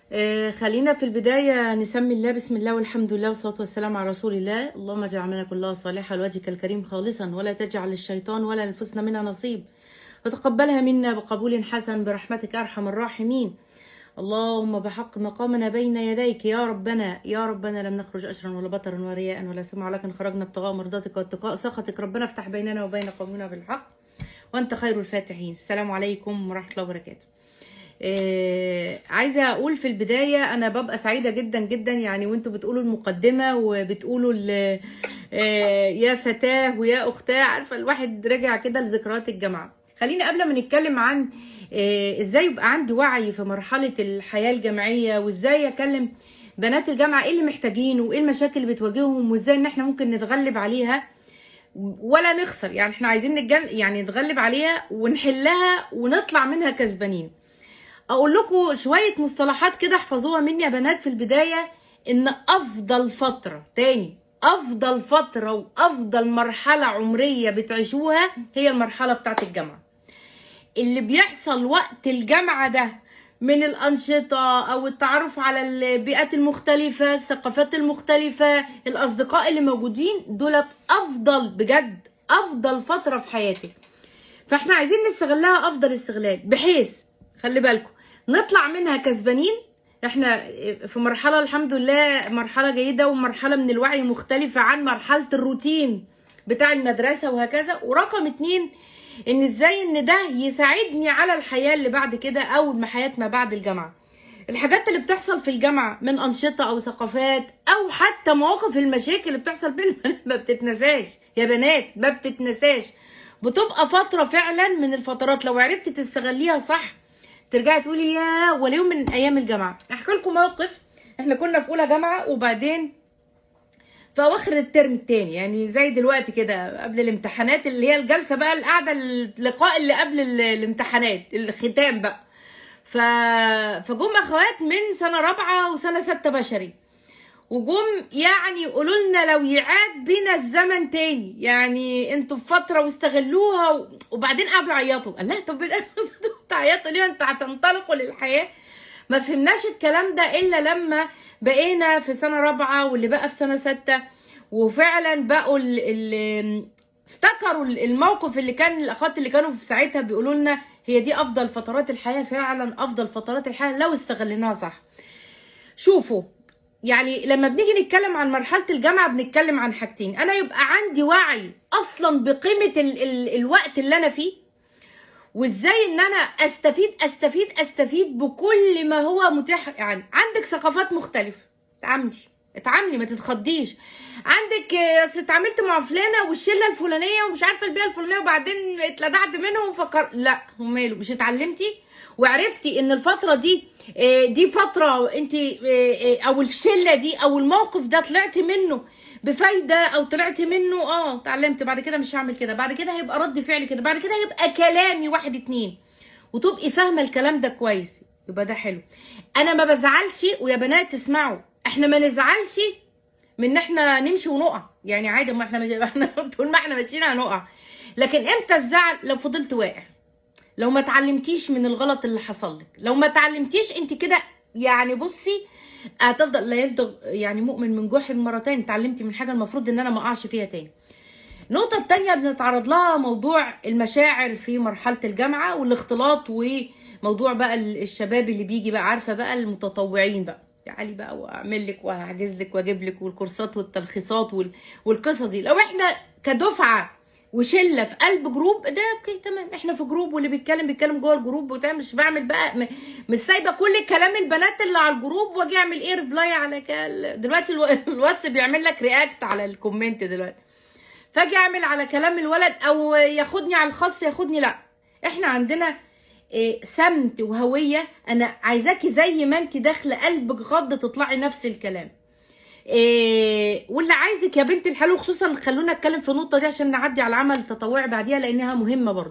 آه، خلينا في البداية نسمي الله بسم الله والحمد لله والصلاة والسلام على رسول الله اللهم اجعل عملنا كلها صالحة لوجهك الكريم خالصا ولا تجعل للشيطان ولا لنفسنا منها نصيب وتقبلها منا بقبول حسن برحمتك أرحم الراحمين اللهم بحق مقامنا بين يديك يا ربنا يا ربنا لم نخرج أشرا ولا بطرا ورياء ولا سمعا لكن خرجنا ابتغاء مرضاتك واتقاء سخطك ربنا افتح بيننا وبين قومنا بالحق وأنت خير الفاتحين السلام عليكم ورحمة الله وبركاته آه، عايزه اقول في البدايه انا ببقى سعيده جدا جدا يعني وانتوا بتقولوا المقدمه وبتقولوا ال- آه، يا فتاه ويا اختاه عارفه الواحد رجع كده لذكريات الجامعه خلينا قبل ما نتكلم عن آه، ازاي يبقى عندي وعي في مرحله الحياه الجامعيه وازاي اكلم بنات الجامعه ايه اللي محتاجينه وايه المشاكل اللي بتواجههم وازاي ان احنا ممكن نتغلب عليها ولا نخسر يعني احنا عايزين نتجل يعني نتغلب عليها ونحلها ونطلع منها كسبانين اقول لكم شويه مصطلحات كده احفظوها مني يا بنات في البدايه ان افضل فتره تاني افضل فتره وافضل مرحله عمريه بتعيشوها هي المرحله بتاعت الجامعه اللي بيحصل وقت الجامعه ده من الأنشطة أو التعرف على البيئات المختلفة الثقافات المختلفة الأصدقاء اللي موجودين دولت أفضل بجد أفضل فترة في حياتك فاحنا عايزين نستغلها افضل استغلال بحيث خلي بالكم نطلع منها كسبانين احنا في مرحلة الحمد لله مرحلة جيدة ومرحلة من الوعي مختلفة عن مرحلة الروتين بتاع المدرسة وهكذا ورقم اتنين ان ازاي ان ده يساعدني على الحياة اللي بعد كده او ما حياة ما بعد الجامعة الحاجات اللي بتحصل في الجامعة من أنشطة أو ثقافات أو حتى مواقف المشاكل اللي بتحصل بين ما بتتنساش يا بنات ما بتتنساش بتبقى فترة فعلا من الفترات لو عرفتي تستغليها صح ترجعي تقولي يا ولا يوم من أيام الجامعة أحكي لكم موقف احنا كنا في أولى جامعة وبعدين في اواخر الترم التاني يعني زي دلوقتي كده قبل الامتحانات اللي هي الجلسه بقى القعده اللقاء اللي قبل ال- الامتحانات الختام بقى ف... فجم اخوات من سنه رابعه وسنه سته بشري وجم يعني يقولوا لنا لو يعاد بينا الزمن تاني يعني انتوا في فتره واستغلوها و... وبعدين قعدوا يعيطوا قال لها طب تعيطوا ليه انتوا هتنطلقوا للحياه ما فهمناش الكلام ده الا لما بقينا في سنه رابعه واللي بقى في سنه سته وفعلا بقوا ال ال افتكروا الموقف اللي كان الاخوات اللي كانوا في ساعتها بيقولوا لنا هي دي افضل فترات الحياه فعلا افضل فترات الحياه لو استغليناها صح شوفوا يعني لما بنيجي نتكلم عن مرحله الجامعه بنتكلم عن حاجتين انا يبقى عندي وعي اصلا بقيمه ال ال الوقت اللي انا فيه وازاي ان انا استفيد استفيد استفيد بكل ما هو متاح يعني عندك ثقافات مختلفه اتعاملي اتعاملي ما تتخضيش عندك آه، اصل اتعاملت مع فلانه والشله الفلانيه ومش عارفه البيئه الفلانيه وبعدين اتلدعت منهم وفكر لا وماله مش اتعلمتي وعرفتي ان الفتره دي آه، دي فتره انت او الشله دي او الموقف ده طلعتي منه بفايده او طلعتي منه اه اتعلمت بعد كده مش هعمل كده بعد كده هيبقى رد فعلي كده بعد كده هيبقى كلامي واحد اتنين وتبقي فاهمه الكلام ده كويس يبقى ده حلو انا ما بزعلش ويا بنات اسمعوا احنا ما نزعلش من ان احنا نمشي ونقع يعني عادي ما احنا مش... احنا طول ما احنا ماشيين هنقع لكن امتى الزعل لو فضلت واقع لو ما اتعلمتيش من الغلط اللي حصل لك لو ما اتعلمتيش انت كده يعني بصي هتفضل لا يلدغ يعني مؤمن من جحر مرتين اتعلمتي من حاجه المفروض ان انا ما اقعش فيها تاني النقطة التانية بنتعرض لها موضوع المشاعر في مرحلة الجامعة والاختلاط وموضوع بقى الشباب اللي بيجي بقى عارفة بقى المتطوعين بقى تعالي بقى واعمل لك وهحجز لك واجيب لك والكورسات والتلخيصات وال... والقصص دي لو احنا كدفعة وشله في قلب جروب ده اوكي تمام احنا في جروب واللي بيتكلم بيتكلم جوه الجروب وبتاع مش بعمل بقى م- مش سايبه كل كلام البنات اللي على الجروب واجي اعمل ايه ريبلاي على كال... دلوقتي الو... الواتس بيعمل لك رياكت على الكومنت دلوقتي فاجي اعمل على كلام الولد او ياخدني على الخاص ياخدني لا احنا عندنا إيه، سمت وهويه انا عايزاكي زي ما انت داخله قلبك غض تطلعي نفس الكلام إيه واللي عايزك يا بنت الحلو خصوصا خلونا اتكلم في النقطه دي عشان نعدي على العمل التطوعي بعديها لانها مهمه برضه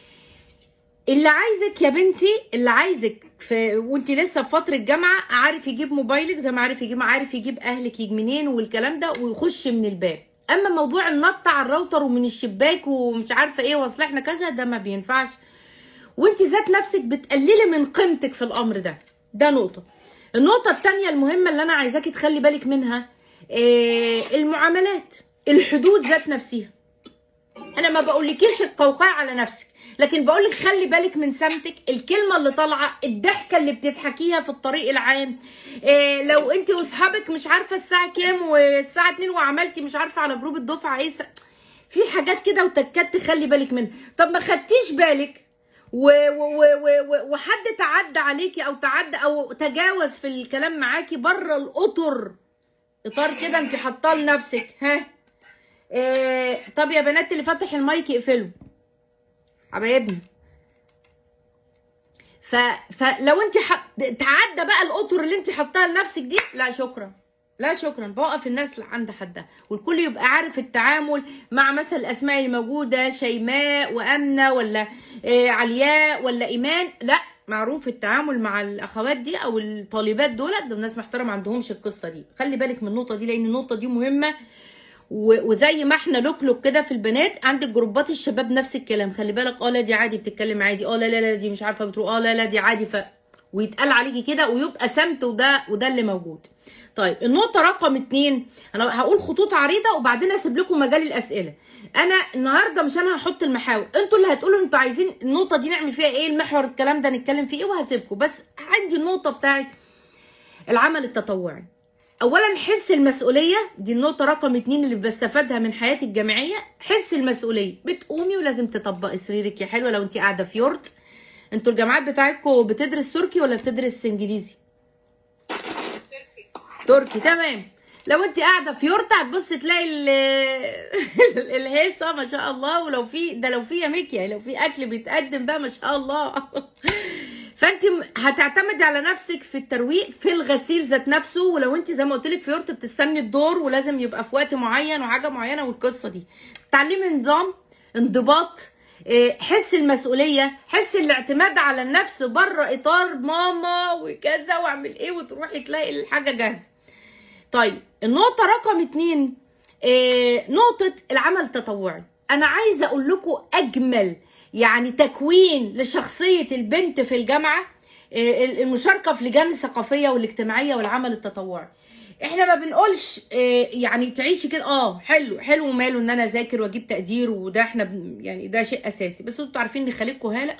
اللي عايزك يا بنتي اللي عايزك في وانت لسه في فتره جامعه عارف يجيب موبايلك زي ما عارف يجيب عارف يجيب اهلك يجي منين والكلام ده ويخش من الباب اما موضوع النط على الراوتر ومن الشباك ومش عارفه ايه واصل احنا كذا ده ما بينفعش وانت ذات نفسك بتقللي من قيمتك في الامر ده ده نقطه النقطة التانية المهمة اللي أنا عايزاكي تخلي بالك منها آه، المعاملات الحدود ذات نفسها أنا ما بقولكيش القوقعة على نفسك لكن بقولك خلي بالك من سمتك الكلمة اللي طالعة الضحكة اللي بتضحكيها في الطريق العام إيه لو انت واصحابك مش عارفة الساعة كام والساعة 2 وعملتي مش عارفة على جروب الدفعة ايه س- في حاجات كده وتكات تخلي بالك منها طب ما خدتيش بالك و و و و و وحد تعدى عليكي او تعدى او تجاوز في الكلام معاكي بره الاطر اطار كده انت حاطاه لنفسك ها إيه طب يا بنات اللي فاتح المايك اقفله حبايبنا ف... فلو انت ح... تعدى بقى الاطر اللي انت حطاها لنفسك دي لا شكرا لا شكرا بوقف الناس عند حدها والكل يبقى عارف التعامل مع مثلا الاسماء اللي موجوده شيماء وامنه ولا آه علياء ولا ايمان لا معروف التعامل مع الاخوات دي او الطالبات دولت دول ناس محترمه ما عندهمش القصه دي خلي بالك من النقطه دي لان النقطه دي مهمه و- وزي ما احنا لوكلوك كده في البنات عندك جروبات الشباب نفس الكلام خلي بالك اه لا دي عادي بتتكلم عادي اه لا لا لا دي مش عارفه بتروح اه لا لا دي عادي ف ويتقال عليكي كده ويبقى سمت وده وده اللي موجود طيب النقطه رقم اتنين انا هقول خطوط عريضه وبعدين اسيب لكم مجال الاسئله انا النهارده مش انا هحط المحاور انتوا اللي هتقولوا انتوا عايزين النقطه دي نعمل فيها ايه المحور الكلام ده نتكلم فيه ايه وهسيبكم بس عندي النقطه بتاعت العمل التطوعي اولا حس المسؤوليه دي النقطه رقم اتنين اللي بستفادها من حياتي الجامعيه حس المسؤوليه بتقومي ولازم تطبقي سريرك يا حلوه لو انت قاعده في يورت انتوا الجامعات بتاعتكم بتدرس تركي ولا بتدرس انجليزي تركي تمام لو انت قاعده في يورت هتبص تلاقي ال- الهيصه ما شاء الله ولو في ده لو في يا ميكيا لو في اكل بيتقدم بقى ما شاء الله فانت م- هتعتمدي على نفسك في الترويق في الغسيل ذات نفسه ولو انت زي ما قلت لك في يورت بتستني الدور ولازم يبقى في وقت معين وحاجه معينه والقصه دي تعليم نظام انضباط إيه، حس المسؤوليه حس الاعتماد على النفس بره اطار ماما وكذا واعمل ايه وتروحي تلاقي الحاجه جاهزه طيب النقطة رقم اتنين إيه نقطة العمل التطوعي أنا عايزة أقول لكم أجمل يعني تكوين لشخصية البنت في الجامعة إيه المشاركة في لجان الثقافية والاجتماعية والعمل التطوعي احنا ما بنقولش إيه يعني تعيشي كده اه حلو حلو وماله ان انا اذاكر واجيب تقدير وده احنا بن- يعني ده شيء اساسي بس انتوا عارفين ان خليكوا هاله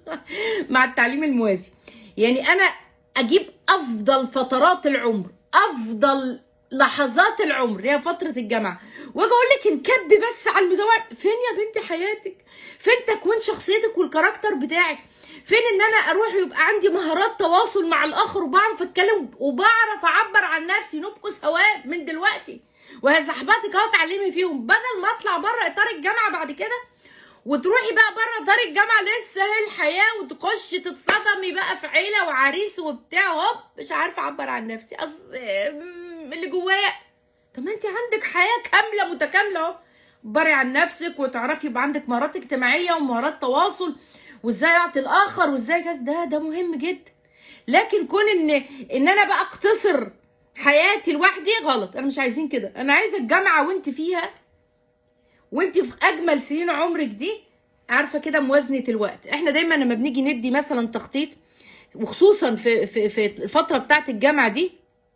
مع التعليم الموازي يعني انا اجيب افضل فترات العمر افضل لحظات العمر هي فتره الجامعه واجي اقول لك انكبي بس على المزوع فين يا بنتي حياتك فين تكوين شخصيتك والكاركتر بتاعك فين ان انا اروح يبقى عندي مهارات تواصل مع الاخر وبعرف اتكلم وبعرف اعبر عن نفسي نبقوا سواء من دلوقتي وهي صاحباتك اهو اتعلمي فيهم بدل ما اطلع بره اطار الجامعه بعد كده وتروحي بقى بره دار الجامعه لسه هي الحياه وتخشي تتصدمي بقى في عيله وعريس وبتاع هوب مش عارفه اعبر عن نفسي أص... أم، اللي جوايا طب ما انت عندك حياه كامله متكامله اهو عبري عن نفسك وتعرفي يبقى عندك مهارات اجتماعيه ومهارات تواصل وازاي اعطي الاخر وازاي جاز ده ده مهم جدا لكن كون ان ان انا بقى اقتصر حياتي لوحدي غلط انا مش عايزين كده انا عايزه الجامعه وانت فيها وانت في اجمل سنين عمرك دي عارفه كده موازنه الوقت احنا دايما لما بنيجي ندي مثلا تخطيط وخصوصا في في في الفتره بتاعه الجامعه دي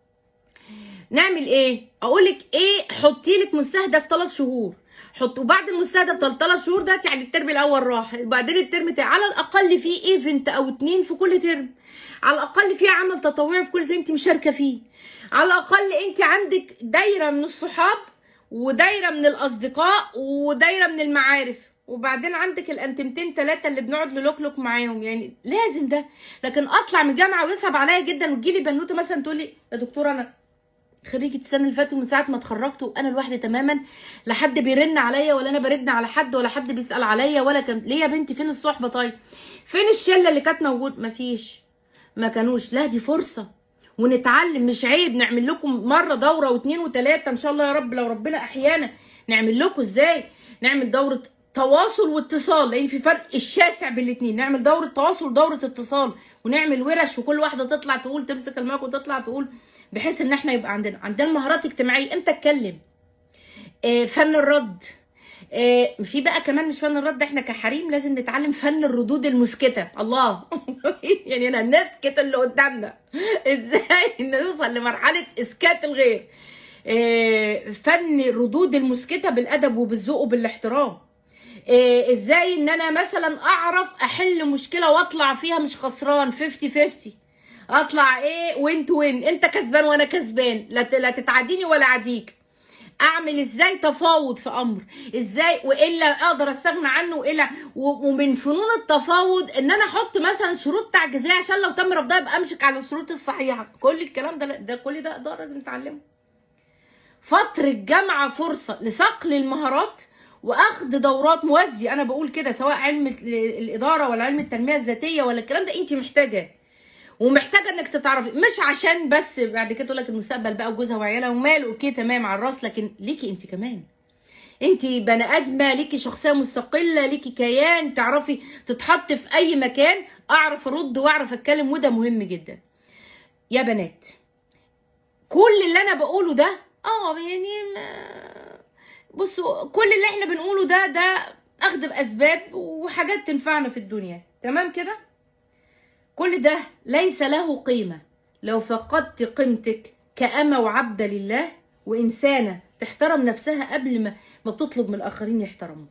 نعمل ايه اقول لك ايه حطي لك مستهدف ثلاث شهور حط وبعد المستهدف ثلاث شهور ده يعني الترم الاول راح وبعدين الترم تاني على الاقل في ايفنت او اتنين في كل ترم على الاقل في عمل تطوعي في كل ترم انت مشاركه فيه على الاقل انت عندك دايره من الصحاب ودايره من الاصدقاء ودايره من المعارف وبعدين عندك الانتمتين ثلاثه اللي بنقعد نلوكلوك معاهم يعني لازم ده لكن اطلع من الجامعه ويصعب عليا جدا وتجيلي بنوته مثلا تقول لي يا دكتوره انا خريجة السنة اللي فاتت ومن ساعة ما اتخرجت وانا لوحدي تماما لا حد بيرن عليا ولا انا برن على حد ولا حد بيسأل عليا ولا كان ليه يا بنتي فين الصحبة طيب فين الشلة اللي كانت موجود مفيش ما كانوش لا دي فرصة ونتعلم مش عيب نعمل لكم مرة دورة واثنين وثلاثة ان شاء الله يا رب لو ربنا احيانا نعمل لكم ازاي نعمل دورة تواصل واتصال لان في فرق الشاسع بين الاثنين نعمل دورة تواصل ودورة اتصال ونعمل ورش وكل واحدة تطلع تقول تمسك المايك وتطلع تقول بحيث ان احنا يبقى عندنا عندنا مهارات اجتماعيه امتى اتكلم آه، فن الرد آه، في بقى كمان مش فن الرد احنا كحريم لازم نتعلم فن الردود المسكته الله يعني انا نسكت اللي قدامنا ازاي نوصل لمرحله اسكات الغير آه، فن الردود المسكته بالادب وبالذوق وبالاحترام آه، ازاي ان انا مثلا اعرف احل مشكله واطلع فيها مش خسران 50 50 اطلع ايه وين تو وين انت كسبان وانا كسبان لا ت- لا تتعاديني ولا اعاديك اعمل ازاي تفاوض في امر ازاي والا اقدر استغنى عنه والا و- ومن فنون التفاوض ان انا احط مثلا شروط تعجيزيه عشان لو تم رفضها يبقى امسك على الشروط الصحيحه كل الكلام ده ده كل ده ده لازم نتعلمه فترة جامعة فرصة لصقل المهارات واخد دورات موازية انا بقول كده سواء علم ال- الادارة ولا علم التنمية الذاتية ولا الكلام ده انت محتاجة ومحتاجه انك تتعرفي مش عشان بس بعد كده تقول لك المستقبل بقى وجوزها وعيالها وماله اوكي تمام على الراس لكن ليكي انت كمان انت بني ادمه ليكي شخصيه مستقله ليكي كيان تعرفي تتحطي في اي مكان اعرف ارد واعرف اتكلم وده مهم جدا يا بنات كل اللي انا بقوله ده اه يعني ما- بصوا كل اللي احنا بنقوله ده ده اخد باسباب وحاجات تنفعنا في الدنيا تمام كده كل ده ليس له قيمة لو فقدت قيمتك كأمة وعبدة لله وإنسانة تحترم نفسها قبل ما ما بتطلب من الآخرين يحترموها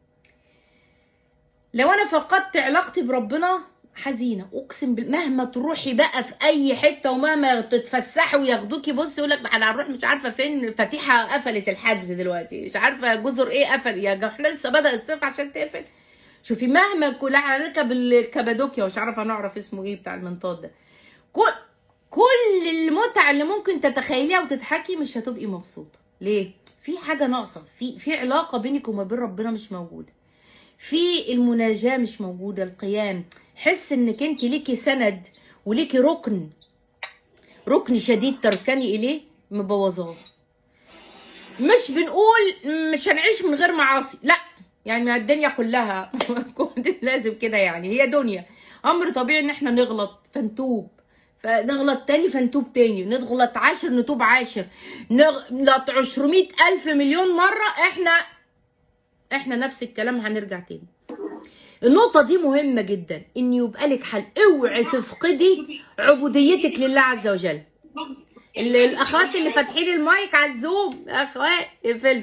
لو أنا فقدت علاقتي بربنا حزينة أقسم بال- مهما تروحي بقى في أي حتة ومهما تتفسحي وياخدوكي بص يقول لك احنا هنروح مش عارفة فين فتيحة قفلت الحجز دلوقتي مش عارفة جزر إيه قفل يا جماعة احنا لسه بدأ الصيف عشان تقفل شوفي مهما كل هنركب الكابادوكيا مش عارفه هنعرف اسمه ايه بتاع المنطاد ده كل كل المتع اللي ممكن تتخيليها وتضحكي مش هتبقي مبسوطه ليه في حاجه ناقصه في في علاقه بينك وما بين ربنا مش موجوده في المناجاه مش موجوده القيام حس انك انت ليكي سند وليكي ركن ركن شديد تركني اليه مبوظاه مش بنقول مش هنعيش من غير معاصي لا يعني ما الدنيا كلها لازم كده يعني هي دنيا امر طبيعي ان احنا نغلط فنتوب فنغلط تاني فنتوب تاني نغلط عاشر نتوب عاشر نغلط عشرمية ألف مليون مرة احنا احنا نفس الكلام هنرجع تاني النقطة دي مهمة جدا ان يبقى لك حل اوعي تفقدي عبوديتك لله عز وجل اللي الاخوات اللي فاتحين المايك على الزوم يا اخوات اقفلوا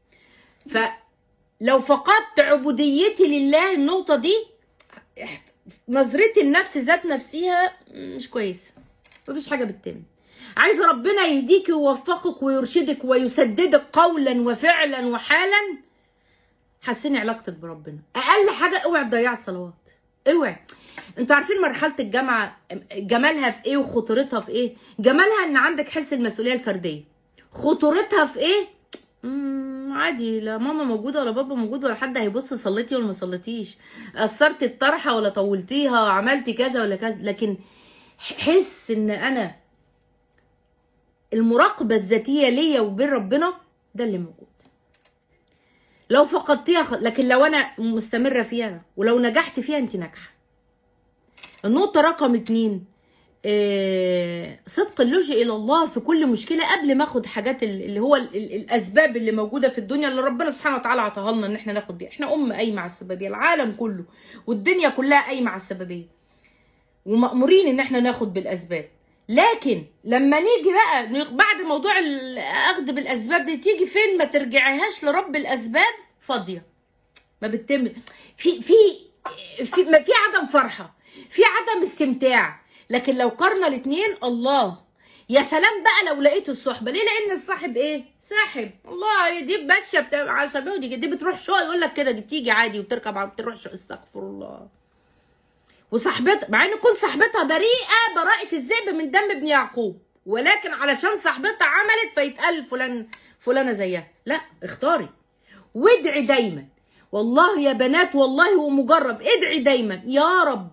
فلو فقدت عبوديتي لله النقطة دي نظرتي لنفسي ذات نفسها مش كويسة مفيش حاجة بتتم عايزة ربنا يهديكي ويوفقك ويرشدك ويسددك قولا وفعلا وحالا حسني علاقتك بربنا اقل حاجة اوعي تضيعي الصلوات اوعي انتوا عارفين مرحلة الجامعة جمالها في ايه وخطورتها في ايه جمالها ان عندك حس المسؤولية الفردية خطورتها في ايه مم، عادي لا ماما موجودة ولا بابا موجود ولا حد هيبص صليتي ولا ما صليتيش قصرت الطرحة ولا طولتيها عملتي كذا ولا كذا لكن حس ان انا المراقبة الذاتية ليا وبين ربنا ده اللي موجود لو فقدتيها خ... لكن لو انا مستمرة فيها ولو نجحت فيها انت ناجحة النقطة رقم اتنين آه، صدق اللجوء الى الله في كل مشكله قبل ما اخد حاجات ال- اللي هو ال- ال- الاسباب اللي موجوده في الدنيا اللي ربنا سبحانه وتعالى عطاها لنا ان احنا ناخد بيها احنا امه قايمه على السببيه العالم كله والدنيا كلها قايمه على السببيه ومأمورين ان احنا ناخد بالاسباب لكن لما نيجي بقى نغ- بعد موضوع الاخذ بالاسباب دي تيجي فين ما ترجعيهاش لرب الاسباب فاضيه ما بتتم في في في ما في عدم فرحه في عدم استمتاع لكن لو قارنا الاثنين الله يا سلام بقى لو لقيت الصحبه ليه لان الصاحب ايه ساحب الله دي باتشه بتاع عصبيه ودي دي بتروح شو يقول لك كده دي بتيجي عادي وبتركب عم بتروح شو استغفر الله وصاحبتها مع ان كل صاحبتها بريئه براءه الذئب من دم ابن يعقوب ولكن علشان صاحبتها عملت فيتقال فلان فلانه زيها لا اختاري وادعي دايما والله يا بنات والله هو مجرب ادعي دايما يا رب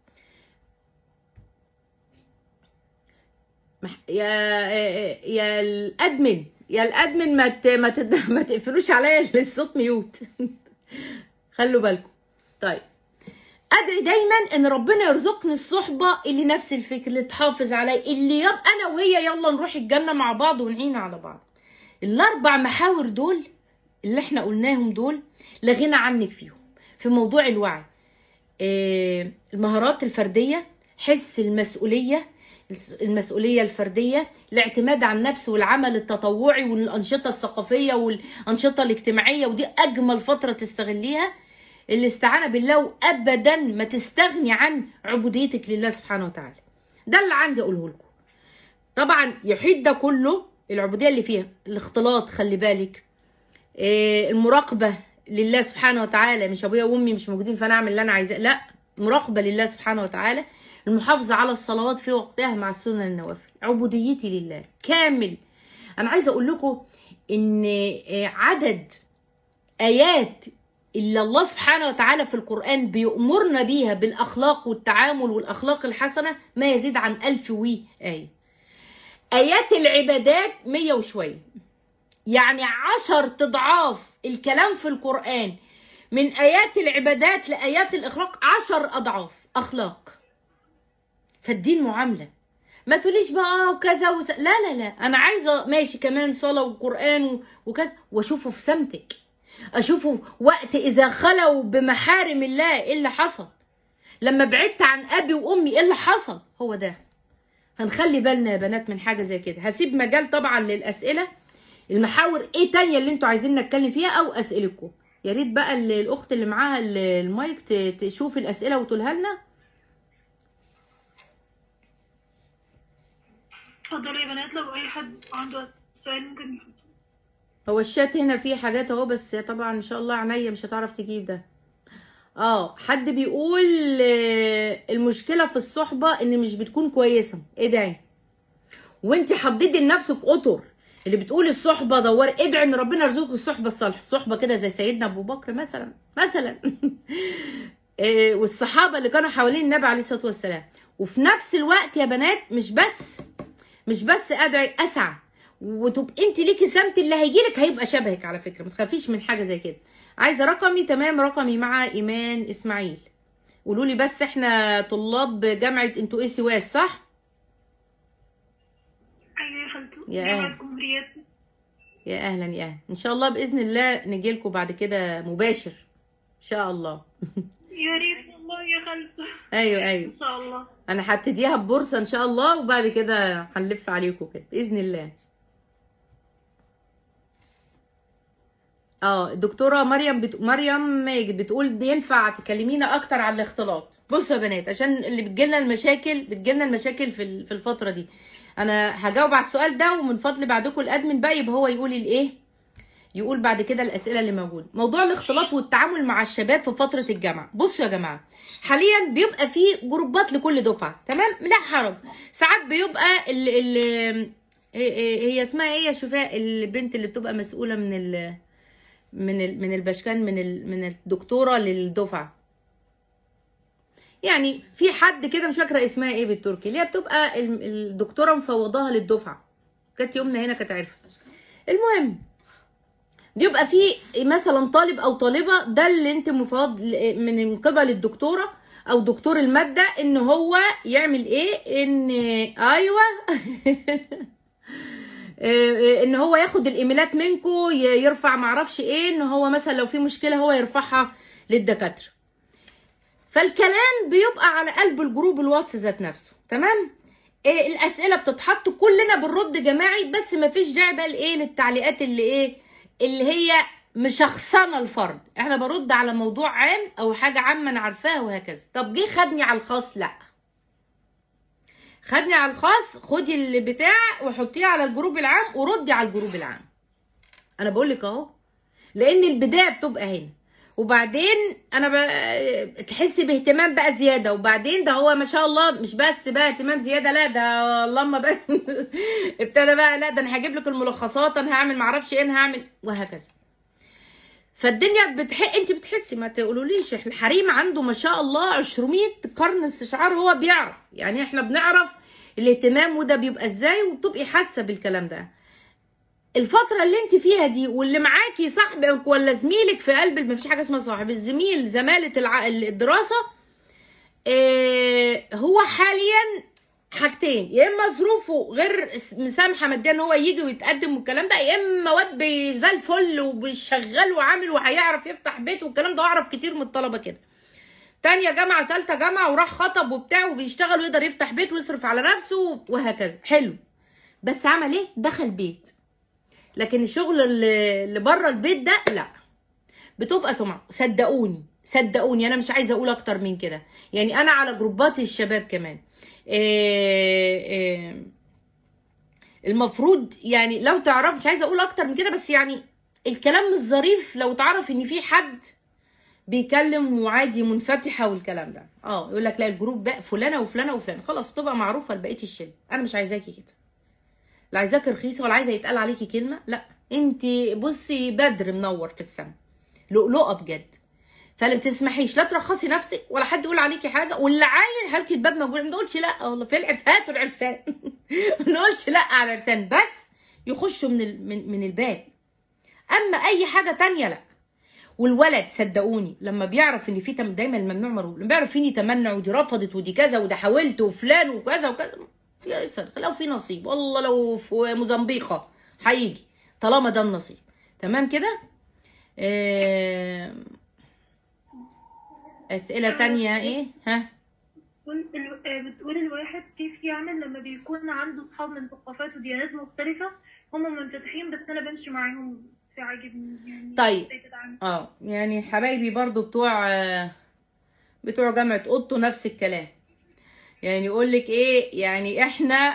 مح- يا يا الادمن يا الادمن ما ت- ما تد- ما تقفلوش عليا الصوت ميوت خلوا بالكم طيب ادعي دايما ان ربنا يرزقني الصحبه اللي نفس الفكر اللي تحافظ عليا اللي يبقى انا وهي يلا نروح الجنه مع بعض ونعين على بعض الاربع محاور دول اللي احنا قلناهم دول لا غنى عنك فيهم في موضوع الوعي آه، المهارات الفرديه حس المسؤوليه المسؤوليه الفرديه الاعتماد على النفس والعمل التطوعي والانشطه الثقافيه والانشطه الاجتماعيه ودي اجمل فتره تستغليها الاستعانه بالله وابدا ما تستغني عن عبوديتك لله سبحانه وتعالى ده اللي عندي اقوله لكم طبعا يحيط ده كله العبوديه اللي فيها الاختلاط خلي بالك إيه المراقبه لله سبحانه وتعالى مش ابويا وامي مش موجودين فانا اعمل اللي انا عايزاه لا مراقبه لله سبحانه وتعالى المحافظه على الصلوات في وقتها مع السنن النوافل عبوديتي لله كامل انا عايزه اقول لكم ان عدد ايات اللي الله سبحانه وتعالى في القرآن بيأمرنا بيها بالأخلاق والتعامل والأخلاق الحسنة ما يزيد عن ألف وي آية آيات العبادات مية وشوية يعني عشر تضعاف الكلام في القرآن من آيات العبادات لآيات الإخلاق عشر أضعاف أخلاق فالدين معاملة ما تقوليش بقى وكذا وز... لا لا لا أنا عايزة ماشي كمان صلاة وقرآن وكذا وأشوفه في سمتك اشوفه وقت اذا خلوا بمحارم الله ايه اللي حصل لما بعدت عن ابي وامي ايه اللي حصل هو ده هنخلي بالنا يا بنات من حاجه زي كده هسيب مجال طبعا للاسئله المحاور ايه تانية اللي انتوا عايزين نتكلم فيها او اسئلتكم يا ريت بقى الاخت اللي معاها المايك تشوف الاسئله وتقولها لنا اتفضلوا يا بنات لو اي حد عنده سؤال ممكن يحطه هو الشات هنا فيه حاجات اهو بس طبعا ان شاء الله عينيا مش هتعرف تجيب ده اه حد بيقول المشكله في الصحبه ان مش بتكون كويسه ادعي وانت حددي لنفسك اطر اللي بتقول الصحبه دور ادعي ان ربنا يرزقك الصحبه الصالحه الصحبه كده زي سيدنا ابو بكر مثلا مثلا والصحابه اللي كانوا حوالين النبي عليه الصلاه والسلام وفي نفس الوقت يا بنات مش بس مش بس ادعي اسعى وتبقى انت ليكي سمت اللي هيجيلك هيبقى شبهك على فكره ما تخافيش من حاجه زي كده عايزه رقمي تمام رقمي مع ايمان اسماعيل قولوا لي بس احنا طلاب جامعه انتوا ايه سواس صح ايوه يا خالته يا جامعة أهل. جمهوريات يا اهلا يا اهلا ان شاء الله باذن الله نجي لكم بعد كده مباشر ان شاء الله يا ريت والله يا خالته ايوه ان ايوه شاء الله انا هبتديها ببورصه ان شاء الله وبعد كده هنلف عليكم كده باذن الله اه الدكتوره مريم بت... مريم ماجد بتقول دي ينفع تكلمينا اكتر عن الاختلاط بصوا يا بنات عشان اللي بتجيلنا المشاكل بتجيلنا المشاكل في ال- في الفتره دي انا هجاوب على السؤال ده ومن فضل بعدكم الادمن بقى يبقى هو يقول الايه يقول بعد كده الاسئله اللي موجوده موضوع الاختلاط والتعامل مع الشباب في فتره الجامعه بصوا يا جماعه حاليا بيبقى في جروبات لكل دفعه تمام لا حرج ساعات بيبقى ال ال هي هي اسمها ايه يا شفاء البنت اللي بتبقى مسؤوله من ال من ال من البشكان من ال من الدكتوره للدفعه يعني في حد كده مش فاكره اسمها ايه بالتركي اللي هي بتبقى ال- الدكتوره مفوضاها للدفعه كانت يومنا هنا كانت عارفه المهم بيبقى في مثلا طالب او طالبه ده اللي انت مفوض ل- من قبل الدكتوره او دكتور الماده ان هو يعمل ايه ان ايوه إيه، ان هو ياخد الايميلات منكو ي- يرفع معرفش ايه ان هو مثلا لو في مشكله هو يرفعها للدكاتره فالكلام بيبقى على قلب الجروب الواتس ذات نفسه تمام إيه الاسئله بتتحط كلنا بنرد جماعي بس مفيش داعي بقى لايه للتعليقات اللي ايه اللي هي مشخصنه الفرد احنا برد على موضوع عام او حاجه عامه انا عارفاها وهكذا طب جه خدني على الخاص لا خدني على الخاص خدي اللي بتاع وحطيه على الجروب العام وردي على الجروب العام انا بقول لك اهو لان البدايه بتبقى هنا وبعدين انا ب... تحسي باهتمام بقى زياده وبعدين ده هو ما شاء الله مش بس بقى اهتمام زياده لا ده اللهم بقى ابتدى بقى لا ده انا هجيب لك الملخصات انا هعمل معرفش ايه انا هعمل وهكذا فالدنيا بتح... انت بتحسي ما تقولوليش احنا الحريم عنده ما شاء الله 200 قرن استشعار هو بيعرف يعني احنا بنعرف الاهتمام وده بيبقى ازاي وبتبقي حاسه بالكلام ده الفتره اللي انت فيها دي واللي معاكي صاحبك ولا زميلك في قلب ما فيش حاجه اسمها صاحب الزميل زماله الع... الدراسه اه هو حاليا حاجتين يا اما ظروفه غير مسامحه ماديا ان هو يجي ويتقدم والكلام ده يا اما واد بي- زي الفل وبيشغل وعامل وهيعرف يفتح بيت والكلام ده اعرف كتير من الطلبه كده تانية جامعة تالتة جامعة وراح خطب وبتاع وبيشتغل ويقدر يفتح بيت ويصرف على نفسه وهكذا حلو بس عمل ايه دخل بيت لكن الشغل اللي اللي بره البيت ده لا بتبقى سمعة صدقوني صدقوني انا مش عايزه اقول اكتر من كده يعني انا على جروبات الشباب كمان إيه إيه المفروض يعني لو تعرف مش عايزه اقول اكتر من كده بس يعني الكلام مش ظريف لو تعرف ان في حد بيكلم وعادي منفتحه والكلام ده اه يقول لك لا الجروب بقى فلانه وفلانه وفلانه خلاص تبقى معروفه لبقيه الشله انا مش عايزاكي كده لا عايزاكي رخيصه ولا عايزه يتقال عليكي كلمه لا انت بصي بدر منور في السما لؤلؤه بجد فلا بتسمحيش لا ترخصي نفسك ولا حد يقول عليكي حاجه واللي عايز حبيبتي الباب موجود ما نقولش لا والله في العرسان في العرسان ما نقولش لا على العرسان بس يخشوا من ال- من من الباب اما اي حاجه تانية لا والولد صدقوني لما بيعرف ان في تم دايما الممنوع مرغوب لما بيعرف فيني تمنع ودي رفضت ودي كذا وده حاولت وفلان وكذا وكذا في يسر لو في نصيب والله لو في موزمبيقه هيجي طالما ده النصيب تمام كده آه، اسئله تانية ايه ها بتقول ال- آه، بتقول الواحد كيف يعمل لما بيكون عنده صحاب من ثقافات وديانات مختلفة هم منفتحين بس أنا بمشي معاهم في عاجبني يعني طيب. إزاي تتعامل؟ اه يعني حبايبي برضو بتوع آه، بتوع جامعة اوضته نفس الكلام يعني يقول لك ايه يعني احنا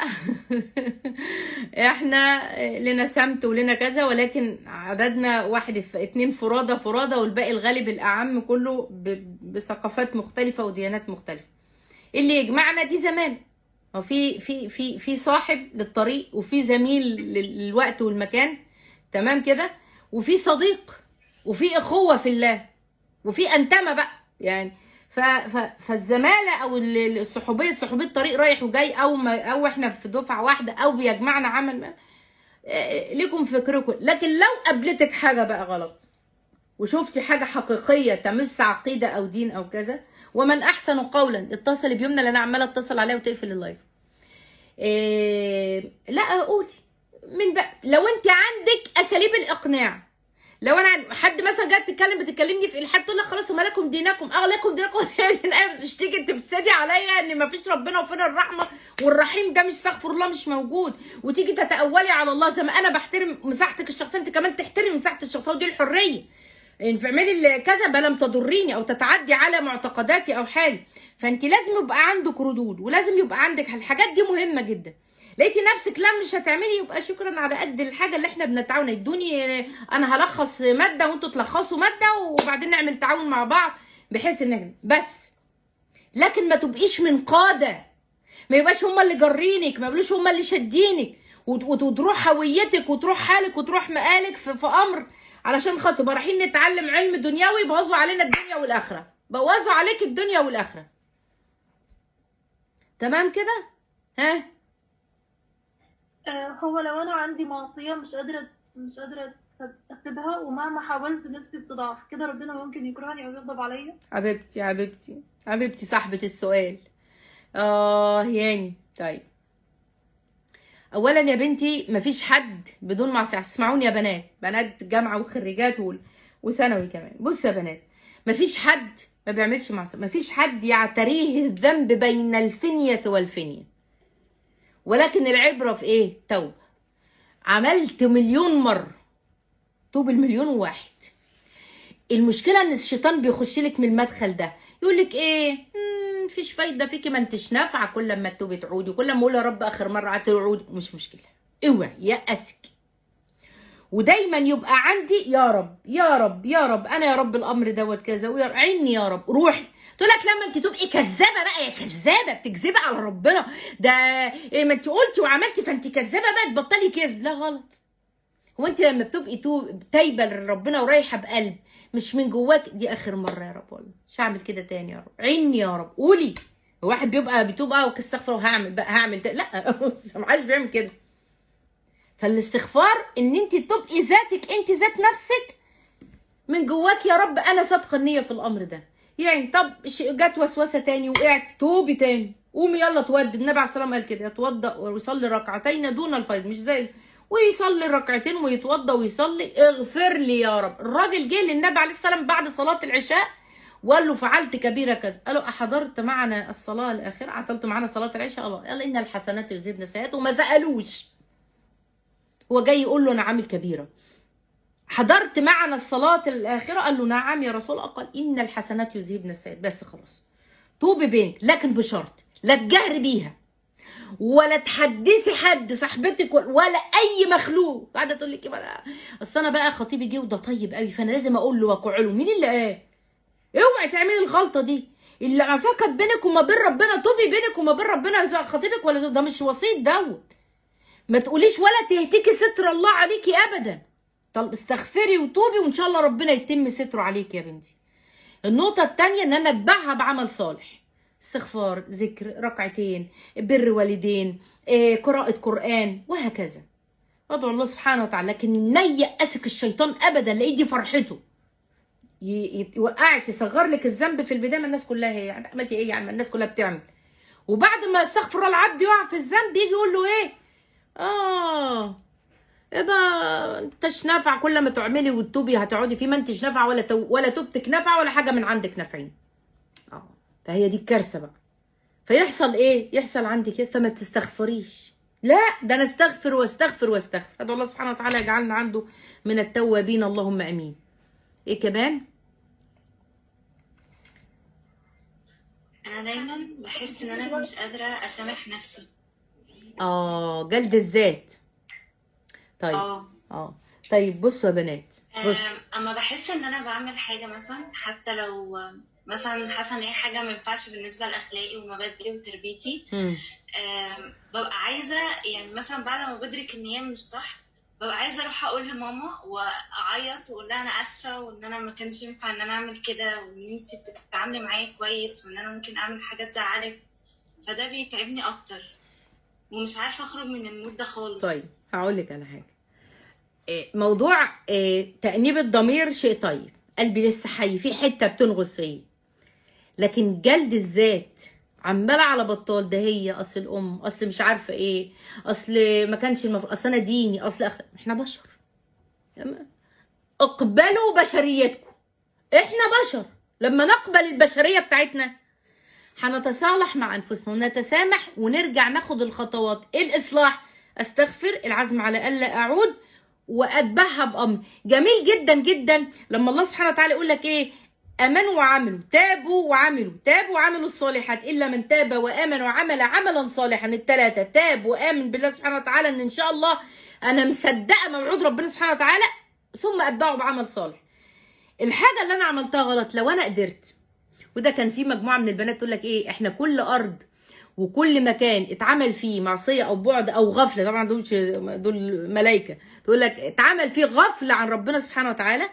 احنا لنا سمت ولنا كذا ولكن عددنا واحد ف- اتنين فرادة فرادة والباقي الغالب الاعم كله ب- بثقافات مختلفة وديانات مختلفة اللي يجمعنا دي زمان هو في في في في صاحب للطريق وفي زميل لل- للوقت والمكان تمام كده وفي صديق وفي اخوه في الله وفي انتمه بقى يعني ف ف فالزماله او ال- ال- الصحوبيه صحوبيه طريق رايح وجاي او ما او احنا في دفعه واحده او بيجمعنا عمل ما آه، لكم فكركم لكن لو قابلتك حاجه بقى غلط وشفتي حاجه حقيقيه تمس عقيده او دين او كذا ومن احسن قولا اتصل بيمنى لان انا عماله اتصل عليها وتقفل اللايف إيه لا قولي من بقى لو انت عندك اساليب الاقناع لو انا حد مثلا جت تتكلم بتكلمني في الحد تقول لك خلاص وما لكم دينكم اه لكم دينكم ايوه بس مش تيجي تفسدي عليا ان ما فيش ربنا وفين الرحمه والرحيم ده مش استغفر الله مش موجود وتيجي تتأولي على الله زي ما انا بحترم مساحتك الشخصيه انت كمان تحترمي مساحه الشخصيه ودي الحريه ان تعملي اللي كذا بلا لم تضريني او تتعدي على معتقداتي او حالي فانت لازم يبقى عندك ردود ولازم يبقى عندك الحاجات دي مهمه جدا لقيتي نفسك لا مش هتعملي يبقى شكرا على قد الحاجه اللي احنا بنتعاون ادوني انا هلخص ماده وانتوا تلخصوا ماده وبعدين نعمل تعاون مع بعض بحيث ان بس لكن ما تبقيش من قاده ما يبقاش هما اللي جارينك ما يبقوش هما اللي شادينك وت- وت- وتروح هويتك وتروح حالك وتروح مقالك في, في امر علشان خاطر يبقى رايحين نتعلم علم دنيوي يبوظوا علينا الدنيا والاخره بوظوا عليك الدنيا والاخره تمام كده ها آه، هو لو أنا عندي معصية مش قادرة مش قادرة أسب- أسيبها ومهما حاولت نفسي بتضعف كده ربنا ممكن يكرهني أو يغضب عليا حبيبتي حبيبتي حبيبتي صاحبة السؤال اه يعني طيب اولا يا بنتي مفيش حد بدون معصيه اسمعوني يا بنات بنات جامعه وخريجات وال- وثانوي كمان بصوا يا بنات مفيش حد ما بيعملش معصيه مفيش حد يعتريه الذنب بين الفنيه والفنيه ولكن العبره في ايه توبه عملت مليون مره توب المليون وواحد المشكله ان الشيطان بيخش لك من المدخل ده يقول لك ايه مم، مفيش فايده فيكي ما انتش نافعه كل ما تتوبي تعودي كل ما اقول يا رب اخر مره هتعودي مش مشكله اوعي يأسك ودايما يبقى عندي يا رب يا رب يا رب انا يا رب الامر دوت كذا ويا عيني يا رب روحي تقول لك لما انت تبقي كذابه بقى يا كذابه بتكذبي على ربنا ده إيه ما انت قلتي وعملتي فانت كذابه بقى تبطلي كذب لا غلط هو انت لما بتبقي تو- تايبه لربنا ورايحه بقلب مش من جواك دي اخر مره يا رب والله مش هعمل كده تاني يا رب عيني يا رب قولي واحد بيبقى بيتوب اه وكستغفر وهعمل بقى هعمل ده لا بص، ما حدش بيعمل كده فالاستغفار ان انت تبقي ذاتك انت ذات نفسك من جواك يا رب انا صادقه النيه في الامر ده يعني طب ش- جت وسوسه تاني وقعت توبي تاني قومي يلا تودي النبي عليه الصلاه والسلام قال كده يتوضا ويصلي ركعتين دون الفرض مش زي ويصلي الركعتين ويتوضا ويصلي اغفر لي يا رب الراجل جه للنبي عليه الصلاه والسلام بعد صلاه العشاء وقال له فعلت كبيره كذا قالوا احضرت معنا الصلاه الاخيره عطلت معنا صلاه العشاء الله قال ان الحسنات يذهبن السيئات وما سالوش هو جاي يقول له انا عامل كبيره حضرت معنا الصلاة الآخرة قال له نعم يا رسول الله قال إن الحسنات يذهبن السيئات بس خلاص طوبي بينك لكن بشرط لا تجهري بيها ولا تحدثي حد صاحبتك ولا اي مخلوق قاعده تقول لك بقى اصل انا بقى خطيبي جه وده طيب قوي فانا لازم اقول له واقع له مين اللي قال اوعي تعملي الغلطه دي اللي عصاكت بينك وما بين ربنا طوبي بينك وما بين ربنا خطيبك ولا ده مش وسيط دوت ما تقوليش ولا تهتكي ستر الله عليكي ابدا طب استغفري وتوبي وان شاء الله ربنا يتم ستره عليك يا بنتي النقطة التانية ان انا اتبعها بعمل صالح استغفار ذكر ركعتين بر والدين إيه، قراءة قرآن وهكذا ادعو الله سبحانه وتعالى لكن لا يأسك الشيطان ابدا لقيت دي فرحته ي- ي- يوقعك يصغر لك الذنب في البدايه ما الناس كلها هي يعني عملتي ايه يعني ما الناس كلها بتعمل وبعد ما استغفر الله العبد يقع في الذنب يجي يقول له ايه اه يبقى انتش نافع كل ما تعملي وتتوبي هتقعدي فيه ما انتش نافعه ولا تو ولا توبتك نافعه ولا حاجه من عندك نافعين اه فهي دي الكارثه بقى فيحصل ايه يحصل عندي كده فما تستغفريش لا ده انا استغفر واستغفر واستغفر ادعو الله سبحانه وتعالى يجعلنا عنده من التوابين اللهم امين ايه كمان انا دايما بحس ان انا مش قادره اسامح نفسي اه جلد الذات طيب اه اه طيب بصوا يا بنات بص آم، اما بحس ان انا بعمل حاجه مثلا حتى لو آم، مثلا حاسه ان هي حاجه ما ينفعش بالنسبه لاخلاقي ومبادئي وتربيتي مم. آم، ببقى عايزه يعني مثلا بعد ما بدرك ان هي مش صح ببقى عايزه اروح اقول لماما واعيط واقول لها انا اسفه وان انا ما كانش ينفع ان انا اعمل كده وان انت بتتعاملي معايا كويس وان انا ممكن اعمل حاجه تزعلك فده بيتعبني اكتر ومش عارفه اخرج من المود ده خالص طيب هقول لك على حاجه إيه، موضوع إيه، تأنيب الضمير شيء طيب قلبي لسه حي في حته بتنغص فيا لكن جلد الذات عماله على بطال ده هي اصل الام اصل مش عارفه ايه اصل ما كانش المفروض اصل انا ديني اصل أخ... احنا بشر تمام؟ اقبلوا بشريتكم احنا بشر لما نقبل البشريه بتاعتنا هنتصالح مع انفسنا ونتسامح ونرجع ناخد الخطوات ايه الاصلاح استغفر العزم على الا اعود واتبعها بامر جميل جدا جدا لما الله سبحانه وتعالى يقول لك ايه امنوا وعملوا تابوا وعملوا تابوا وعملوا الصالحات الا من تاب وامن وعمل عملا صالحا الثلاثه تاب وامن بالله سبحانه وتعالى ان ان شاء الله انا مصدقه موعود ربنا سبحانه وتعالى ثم اتبعه بعمل صالح الحاجه اللي انا عملتها غلط لو انا قدرت وده كان في مجموعه من البنات تقول لك ايه احنا كل ارض وكل مكان اتعمل فيه معصيه او بعد او غفله طبعا دول دول ملائكه تقول لك اتعمل فيه غفله عن ربنا سبحانه وتعالى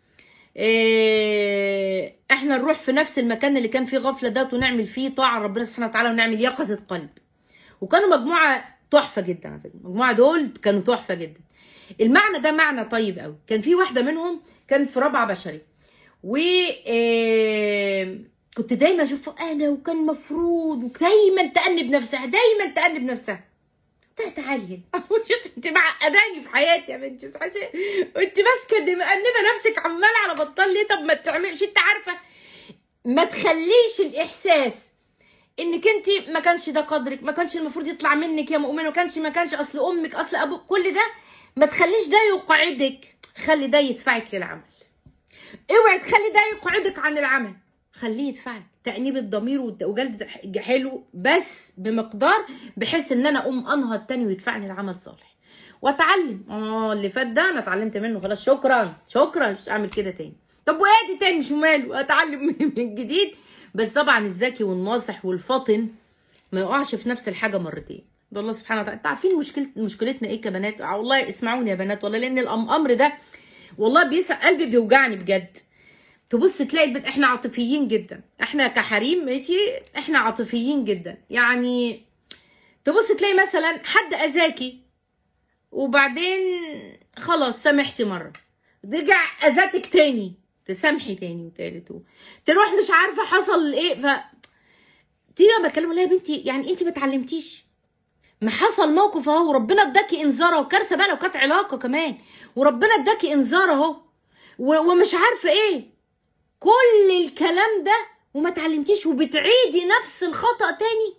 إيه احنا نروح في نفس المكان اللي كان فيه غفله ده ونعمل فيه طاعه ربنا سبحانه وتعالى ونعمل يقظه قلب وكانوا مجموعه تحفه جدا على فكره المجموعه دول كانوا تحفه جدا المعنى ده معنى طيب قوي كان في واحده منهم كانت في رابعه بشري و إيه كنت دايما اشوف انا وكان مفروض ودايما تأنب نفسها دايما تأنب نفسها قلت لها تعالي هنا انت معقداني في حياتي يا بنتي صحيح وانت ماسكه دي مأنبه نفسك عماله على بطال ليه طب ما تعملش انت عارفه ما تخليش الاحساس انك انت ما كانش ده قدرك ما كانش المفروض يطلع منك يا مؤمنه ما كانش ما كانش اصل امك اصل ابوك كل ده ما تخليش ده يقعدك خلي ده يدفعك للعمل اوعي تخلي ده يقعدك عن العمل خليه يدفعك تأنيب الضمير وجلد حلو بس بمقدار بحيث ان انا اقوم انهض تاني ويدفعني لعمل صالح واتعلم اه اللي فات ده انا اتعلمت منه خلاص شكرا شكرا مش اعمل كده تاني طب وادي تاني مش ماله اتعلم من جديد بس طبعا الذكي والناصح والفاطن ما يقعش في نفس الحاجه مرتين ده الله سبحانه وتعالى انتوا عارفين مشكله مشكلتنا ايه كبنات والله اسمعوني يا بنات والله لان الامر ده والله بيسع قلبي بيوجعني بجد تبص تلاقي البنت احنا عاطفيين جدا احنا كحريم ماشي احنا عاطفيين جدا يعني تبص تلاقي مثلا حد اذاكي وبعدين خلاص سامحتي مره رجع اذاتك تاني تسامحي تاني وتالت تروح مش عارفه حصل ايه ف تيجي لما اكلمها لها يا بنتي يعني انت ما اتعلمتيش ما حصل موقف اهو وربنا اداكي انذار اهو كارثه بقى لو كانت علاقه كمان وربنا اداكي انذار اهو و- ومش عارفه ايه كل الكلام ده وما اتعلمتيش وبتعيدي نفس الخطا تاني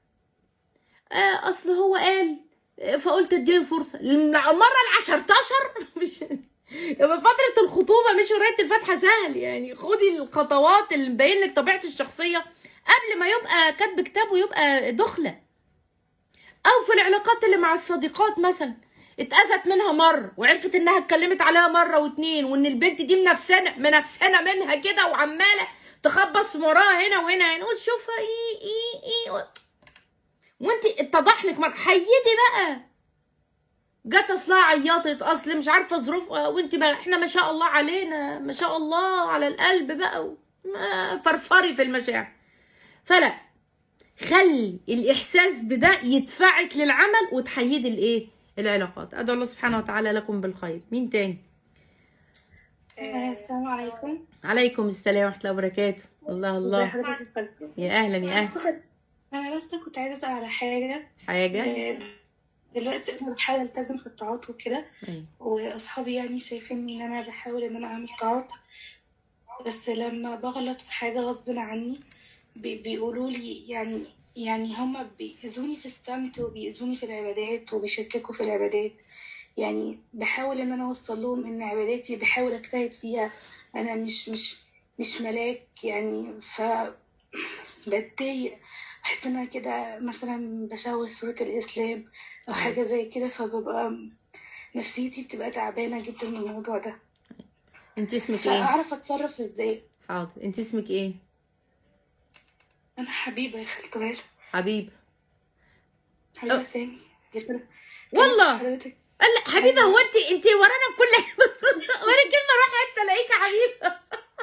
آه اصل هو قال آه، فقلت اديله فرصه المره العشرتاشر مش يبقى فترة الخطوبة مش قراية الفاتحة سهل يعني خدي الخطوات اللي مبين لك طبيعة الشخصية قبل ما يبقى كاتب كتاب ويبقى دخلة أو في العلاقات اللي مع الصديقات مثلا اتأذت منها مرة وعرفت انها اتكلمت عليها مرة واتنين وان البنت دي منفسنة منفسنة منها كده وعمالة تخبص وراها هنا وهنا هنا وتشوفها ايه ايه ايه وانت اتضح لك مرة حيدي بقى جت اصلها عيطت اصل مش عارفه ظروفها وانت بقى احنا ما شاء الله علينا ما شاء الله على القلب بقى و- ما فرفري في المشاعر فلا خلي الاحساس بده يدفعك للعمل وتحيدي الايه العلاقات ادعو الله سبحانه وتعالى لكم بالخير مين تاني آه، السلام عليكم عليكم السلام ورحمه الله وبركاته الله ازي الله حضرتك يا خالتي يا اهلا يا اهلا انا بس كنت عايزه اسال على حاجه حاجه آه، دلوقتي انا بحاول التزم في الطاعات وكده أيوة. واصحابي يعني شايفين ان انا بحاول ان انا اعمل طاعات بس لما بغلط في حاجه غصب عني بي- بيقولوا لي يعني يعني هما بيأذوني في السمت وبيأذوني في العبادات وبيشككوا في العبادات يعني بحاول ان انا اوصل لهم ان عباداتي بحاول اجتهد فيها انا مش مش مش ملاك يعني ف بتضايق بحس ان انا كده مثلا بشوه صورة الاسلام او حاجة زي كده فببقى نفسيتي بتبقى تعبانة جدا من الموضوع ده انت اسمك ايه فاعرف اتصرف ازاي حاضر انت اسمك ايه انا حبيبة يا خالة غالة حبيب حبيبة سامي يا سلام. والله حضرتك لا حبيبه هو انت انت ورانا في كل وانا كلمه اروح حته الاقيك يا حبيبه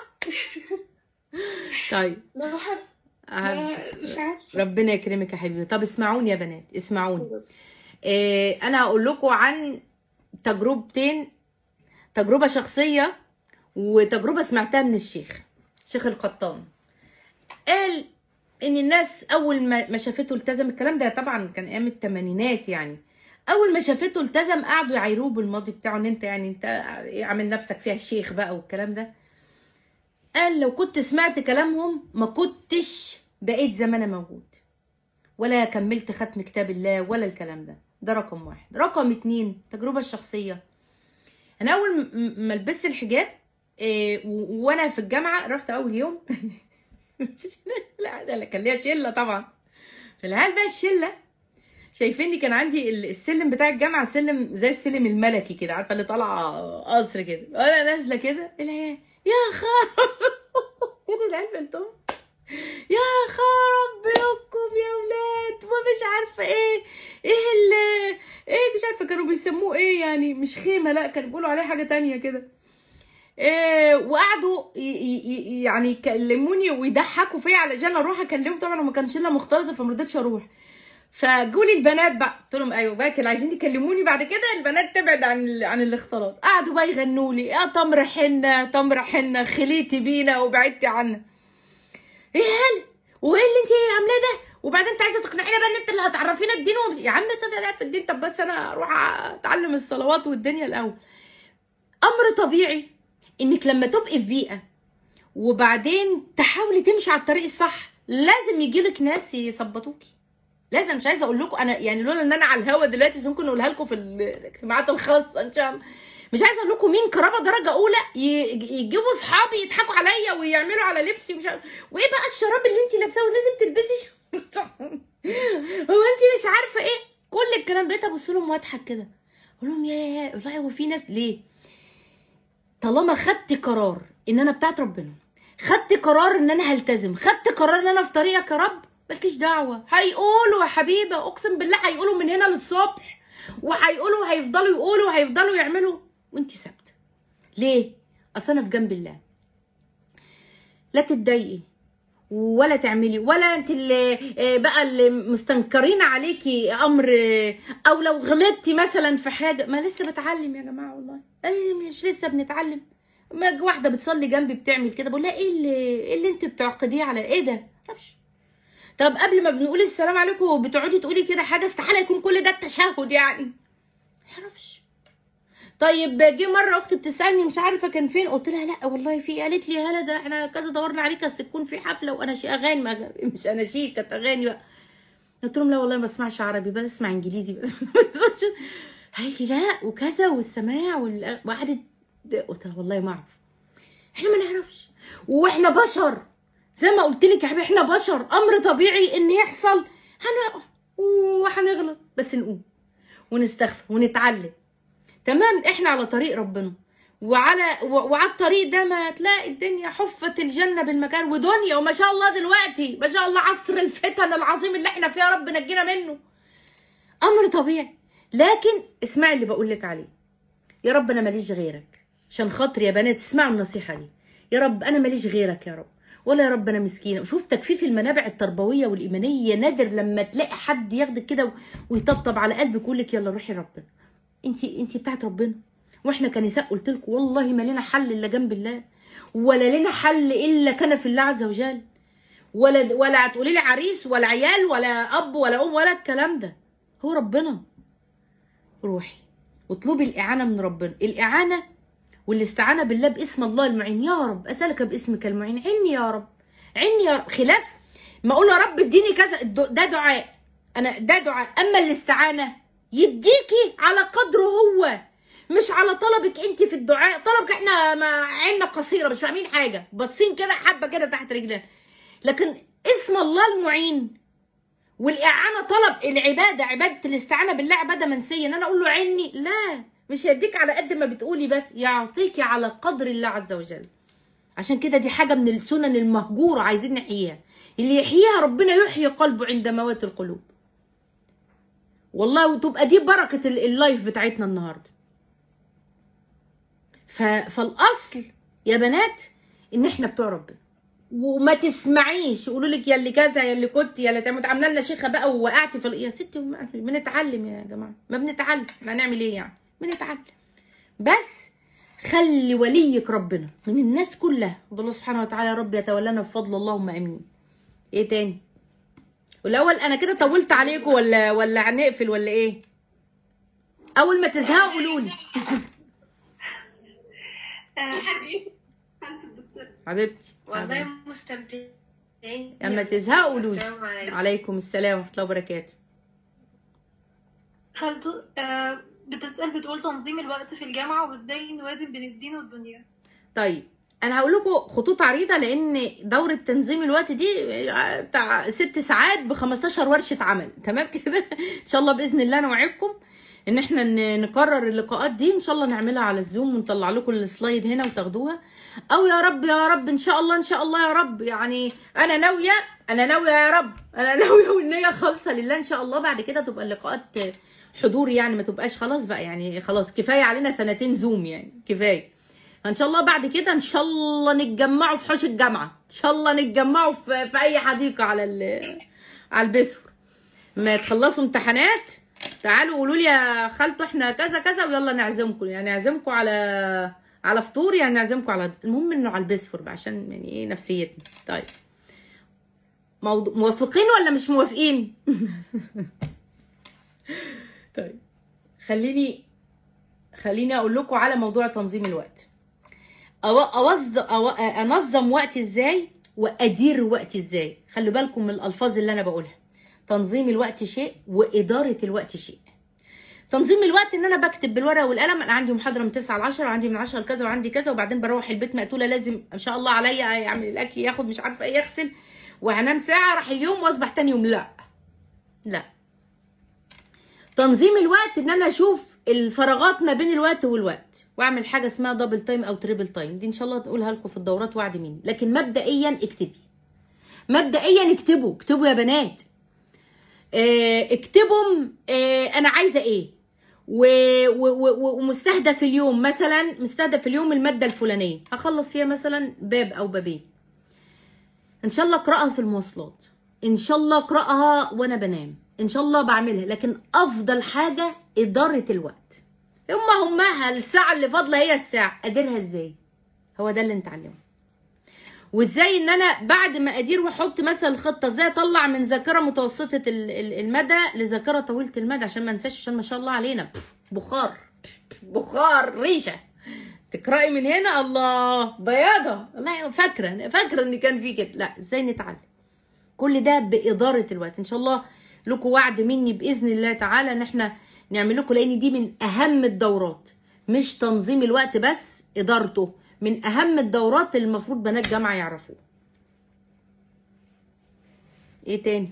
طيب لو حد أهم- مش عارفة ربنا يكرمك يا حبيبي طب اسمعوني يا بنات اسمعوني إيه انا هقول لكم عن تجربتين تجربه شخصيه وتجربه سمعتها من الشيخ شيخ القطان قال ان الناس اول ما ما شافته التزم الكلام ده طبعا كان ايام الثمانينات يعني اول ما شافته التزم قعدوا يعايروه بالماضي بتاعه ان انت يعني انت عامل نفسك فيها الشيخ بقى والكلام ده قال لو كنت سمعت كلامهم ما كنتش بقيت زي ما انا موجود ولا كملت ختم كتاب الله ولا الكلام ده ده رقم واحد رقم اتنين التجربة الشخصية انا اول م- ما لبست الحجاب إيه و- وانا في الجامعة رحت اول يوم لا ده كان ليا شلة طبعا فالعيال بقى الشلة شايفيني كان عندي ال- السلم بتاع الجامعة سلم زي السلم الملكي كده عارفة اللي طالعة قصر كده وانا نازلة كده العيال يا خراب فين العيال بنتهم يا خراب بيوتكم يا ولاد ومش عارفه ايه ايه اللي ايه مش عارفه كانوا بيسموه ايه يعني مش خيمه لا كانوا بيقولوا عليه حاجه تانية كده إيه وقعدوا ي- ي- ي- يعني يكلموني ويضحكوا فيا علشان اروح اكلمهم طبعا وما كانش الا مختلطه فما رضيتش اروح فجولي البنات بقى قلت لهم ايوه بقى كانوا عايزين يكلموني بعد كده البنات تبعد عن ال- عن الاختلاط قعدوا بقى يغنوا لي يا تمر حنه تمر حنه خليتي بينا وبعدتي عنا ايه هل وايه اللي انت عاملاه ده وبعدين انت عايزه تقنعينا بقى ان انت اللي هتعرفينا الدين ومش... يا عم طب انا في الدين طب بس انا اروح اتعلم الصلوات والدنيا الاول امر طبيعي انك لما تبقي في بيئه وبعدين تحاولي تمشي على الطريق الصح لازم يجيلك ناس يظبطوكي لازم مش عايزه اقول لكم انا يعني لولا ان انا على الهوا دلوقتي بس ممكن اقولها لكم في الاجتماعات الخاصه ان شاء الله مش عايزه اقول لكم مين كرامه درجه اولى ي- يجيبوا اصحابي يضحكوا عليا ويعملوا على لبسي ومش عارف وايه بقى الشراب اللي انت لابساه ولازم تلبسي ش- هو انت مش عارفه ايه كل الكلام بقيت ابص لهم واضحك كده اقول لهم يا والله هو في ناس ليه طالما خدت قرار ان انا بتاعت ربنا خدت قرار ان انا هلتزم خدت قرار ان انا في طريقك يا رب مالكيش دعوه هيقولوا يا حبيبه اقسم بالله هيقولوا من هنا للصبح وهيقولوا هيفضلوا يقولوا وهيفضلوا يعملوا وانت ثابته ليه اصل انا في جنب الله لا تتضايقي ولا تعملي ولا انت اللي آه، بقى اللي مستنكرين عليكي امر آه، او لو غلطتي مثلا في حاجه ما لسه بتعلم يا جماعه والله انا مش لسه بنتعلم ما أجي واحده بتصلي جنبي بتعمل كده بقول لها ايه اللي ايه اللي انت بتعقديه على ايه ده معرفش طب قبل ما بنقول السلام عليكم بتقعدي تقولي كده حاجه استحاله يكون كل ده التشهد يعني معرفش طيب جه مره اختي بتسالني مش عارفه كان فين قلت لها لا والله في قالت لي هلا ده احنا كذا دورنا عليك بس تكون في حفله وانا شي اغاني ما- مش اناشيد كانت اغاني بقى قلت لهم لا والله ما بسمعش عربي بسمع انجليزي بس قالت لي لا وكذا والسماع وال- وقعدت قلت لها والله ما اعرف احنا ما نعرفش واحنا بشر زي ما قلت لك يا حبيبي احنا بشر امر طبيعي ان يحصل هنقع وهنغلط بس نقوم ونستغفر ونتعلم تمام احنا على طريق ربنا وعلى و- وعلى الطريق ده ما تلاقي الدنيا حفت الجنه بالمكان ودنيا وما شاء الله دلوقتي ما شاء الله عصر الفتن العظيم اللي احنا فيه يا رب نجينا منه امر طبيعي لكن اسمعي اللي بقول لك عليه يا رب انا ماليش غيرك عشان خاطري يا بنات اسمعوا النصيحه دي يا رب انا ماليش غيرك يا رب ولا يا رب انا مسكينه وشوف تجفيف المنابع التربويه والايمانيه نادر لما تلاقي حد ياخدك كده و- ويطبطب على قلبك ويقول لك يلا روحي ربنا انت انت بتاعت ربنا واحنا كنساء قلت لكم والله ما لنا حل الا جنب الله ولا لنا حل الا كان في الله عز وجل ولا ولا هتقولي لي عريس ولا عيال ولا اب ولا ام ولا الكلام ده هو ربنا روحي واطلبي الاعانه من ربنا الاعانه والاستعانه بالله باسم الله المعين يا رب اسالك باسمك المعين عني يا رب عني يا رب خلاف ما اقول يا رب اديني كذا الد- ده دعاء انا ده دعاء اما الاستعانه يديكي على قدره هو مش على طلبك انت في الدعاء طلبك احنا ما عيننا قصيره مش فاهمين حاجه باصين كده حبه كده تحت رجلنا لكن اسم الله المعين والاعانه طلب العباده عباده الاستعانه بالله عباده منسيه ان انا اقول له عني لا مش هيديك على قد ما بتقولي بس يعطيكي على قدر الله عز وجل عشان كده دي حاجه من السنن المهجوره عايزين نحييها اللي يحييها ربنا يحيي قلبه عند موات القلوب والله وتبقى دي بركه ال- اللايف بتاعتنا النهارده ف... فالاصل يا بنات ان احنا بتوع ربنا وما تسمعيش يقولوا لك يا اللي كذا يا اللي كنت يا اللي تعمل عامله لنا شيخه بقى ووقعتي في ال- يا ستي وما- بنتعلم يا جماعه ما بنتعلم احنا هنعمل ايه يعني بنتعلم بس خلي وليك ربنا من الناس كلها الله سبحانه وتعالى يا رب يتولانا بفضل اللهم امين ايه تاني والاول انا كده طولت عليكم ولا ولا هنقفل ولا ايه اول ما تزهقوا قولوا لي حبيبتي والله مستمتعين اما تزهقوا قولوا لي السلام عليكم عليكم السلام ورحمه الله وبركاته خالته آه بتسأل بتقول تنظيم الوقت في الجامعة وازاي نوازن بين الدين والدنيا طيب انا هقول لكم خطوط عريضه لان دوره تنظيم الوقت دي بتاع ست ساعات ب 15 ورشه عمل تمام كده ان شاء الله باذن الله نوعدكم ان احنا ن- نكرر اللقاءات دي ان شاء الله نعملها على الزوم ونطلع لكم السلايد هنا وتاخدوها او يا رب يا رب ان شاء الله ان شاء الله يا رب يعني انا ناويه انا ناويه يا رب انا ناويه والنيه خالصه لله ان شاء الله بعد كده تبقى اللقاءات حضور يعني ما تبقاش خلاص بقى يعني خلاص كفايه علينا سنتين زوم يعني كفايه ان شاء الله بعد كده ان شاء الله نتجمعوا في حوش الجامعه ان شاء الله نتجمعوا في, في اي حديقه على ال على البسفور ما تخلصوا امتحانات تعالوا قولوا لي يا خالته احنا كذا كذا ويلا نعزمكم يعني نعزمكم على على فطور يعني نعزمكم على المهم انه على البسفور بقى عشان يعني ايه نفسيتنا طيب موضوع موافقين ولا مش موافقين طيب خليني خليني اقول لكم على موضوع تنظيم الوقت أو- أوظ... أو... انظم وقتي ازاي وادير وقتي ازاي خلوا بالكم من الالفاظ اللي انا بقولها تنظيم الوقت شيء واداره الوقت شيء تنظيم الوقت ان انا بكتب بالورقه والقلم انا عندي محاضره من 9 ل 10 وعندي من 10 لكذا وعندي كذا وبعدين بروح البيت مقتوله لازم ان شاء الله عليا يعمل الاكل ياخد مش عارفه ايه يغسل وهنام ساعه راح اليوم واصبح تاني يوم لا لا تنظيم الوقت ان انا اشوف الفراغات ما بين الوقت والوقت واعمل حاجه اسمها دبل تايم او تريبل تايم دي ان شاء الله نقولها لكم في الدورات وعد مني لكن مبدئيا اكتبي مبدئيا اكتبوا اكتبوا يا بنات اه اكتبوا اه انا عايزه ايه و- و- و- ومستهدف اليوم مثلا مستهدف اليوم الماده الفلانيه هخلص فيها مثلا باب او بابين ان شاء الله اقراها في المواصلات ان شاء الله اقراها وانا بنام ان شاء الله بعملها لكن افضل حاجه اداره الوقت هما همها الساعه اللي فاضله هي الساعه اديرها ازاي هو ده اللي نتعلمه وازاي ان انا بعد ما ادير واحط مثلا الخطه ازاي اطلع من ذاكره متوسطه ال- ال- المدى لذاكره طويله المدى عشان ما انساش عشان ما شاء الله علينا بف، بخار بخار ريشه تقراي من هنا الله بياضه والله فاكره فاكره ان كان في كده لا ازاي نتعلم كل ده باداره الوقت ان شاء الله لكم وعد مني باذن الله تعالى ان احنا نعمل لكم لان دي من اهم الدورات مش تنظيم الوقت بس ادارته من اهم الدورات اللي المفروض بنات جامعه يعرفوها ايه تاني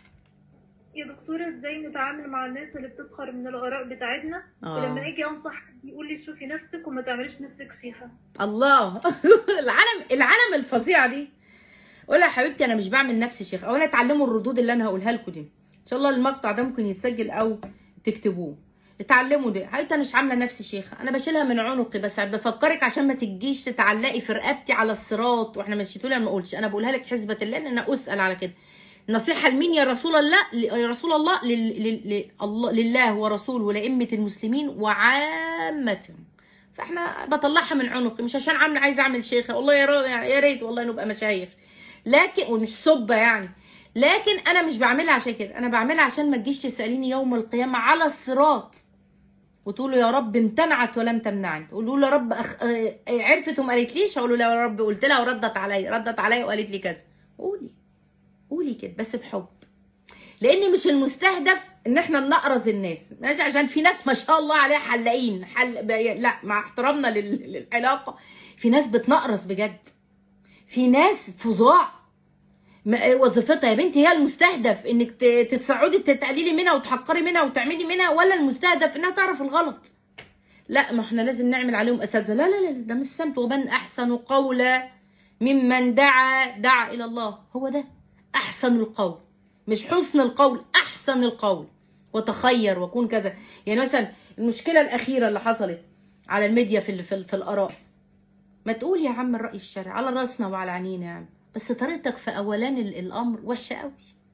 يا دكتورة ازاي نتعامل مع الناس اللي بتسخر من الآراء بتاعتنا آه. ولما اجي انصح حد يقول لي شوفي نفسك وما تعمليش نفسك شيخة الله العالم العالم الفظيعه دي قولها يا حبيبتي انا مش بعمل نفسي شيخ اولا اتعلموا الردود اللي انا هقولها لكم دي ان شاء الله المقطع ده ممكن يتسجل او تكتبوه اتعلموا ده حبيبتي انا مش عامله نفسي شيخه انا بشيلها من عنقي بس بفكرك عشان ما تجيش تتعلقي في رقبتي على الصراط واحنا مشيتوا لي ما اقولش انا بقولها لك حسبه الله ان انا اسال على كده نصيحه لمين يا رسول الله ل- يا رسول الله لل... لل... الله لله ورسوله ولائمه المسلمين وعامتهم فاحنا بطلعها من عنقي مش عشان عامله عايزه اعمل شيخه والله يا را- يا ريت والله نبقى مشايخ لكن ومش صبه يعني لكن انا مش بعملها عشان كده انا بعملها عشان ما تجيش تساليني يوم القيامه على الصراط وتقولوا يا رب امتنعت ولم تمنعني تقولوا له يا رب أخ... آه، عرفت وما قالتليش اقول له لا يا رب قلت لها وردت عليا ردت عليا وقالت لي كذا قولي قولي كده بس بحب لان مش المستهدف ان احنا نقرز الناس ماشي عشان في ناس ما شاء الله عليها حلاقين حل... ب- لا مع احترامنا لل... للعلاقه في ناس بتنقرز بجد في ناس فظاع ما- وظيفتها يا بنتي هي المستهدف انك ت- تتصعدي تقللي منها وتحقري منها وتعملي منها ولا المستهدف انها تعرف الغلط لا ما احنا لازم نعمل عليهم اساتذه لا لا لا ده مش سمت ومن احسن قولا ممن دعا دعا الى الله هو ده احسن القول مش حسن القول احسن القول وتخير وكون كذا يعني مثلا المشكله الاخيره اللي حصلت على الميديا في ال- في, ال- في الاراء ما تقول يا عم الراي الشرعي على راسنا وعلى عينينا يا عم بس طريقتك في اولان ال- الامر وحشه قوي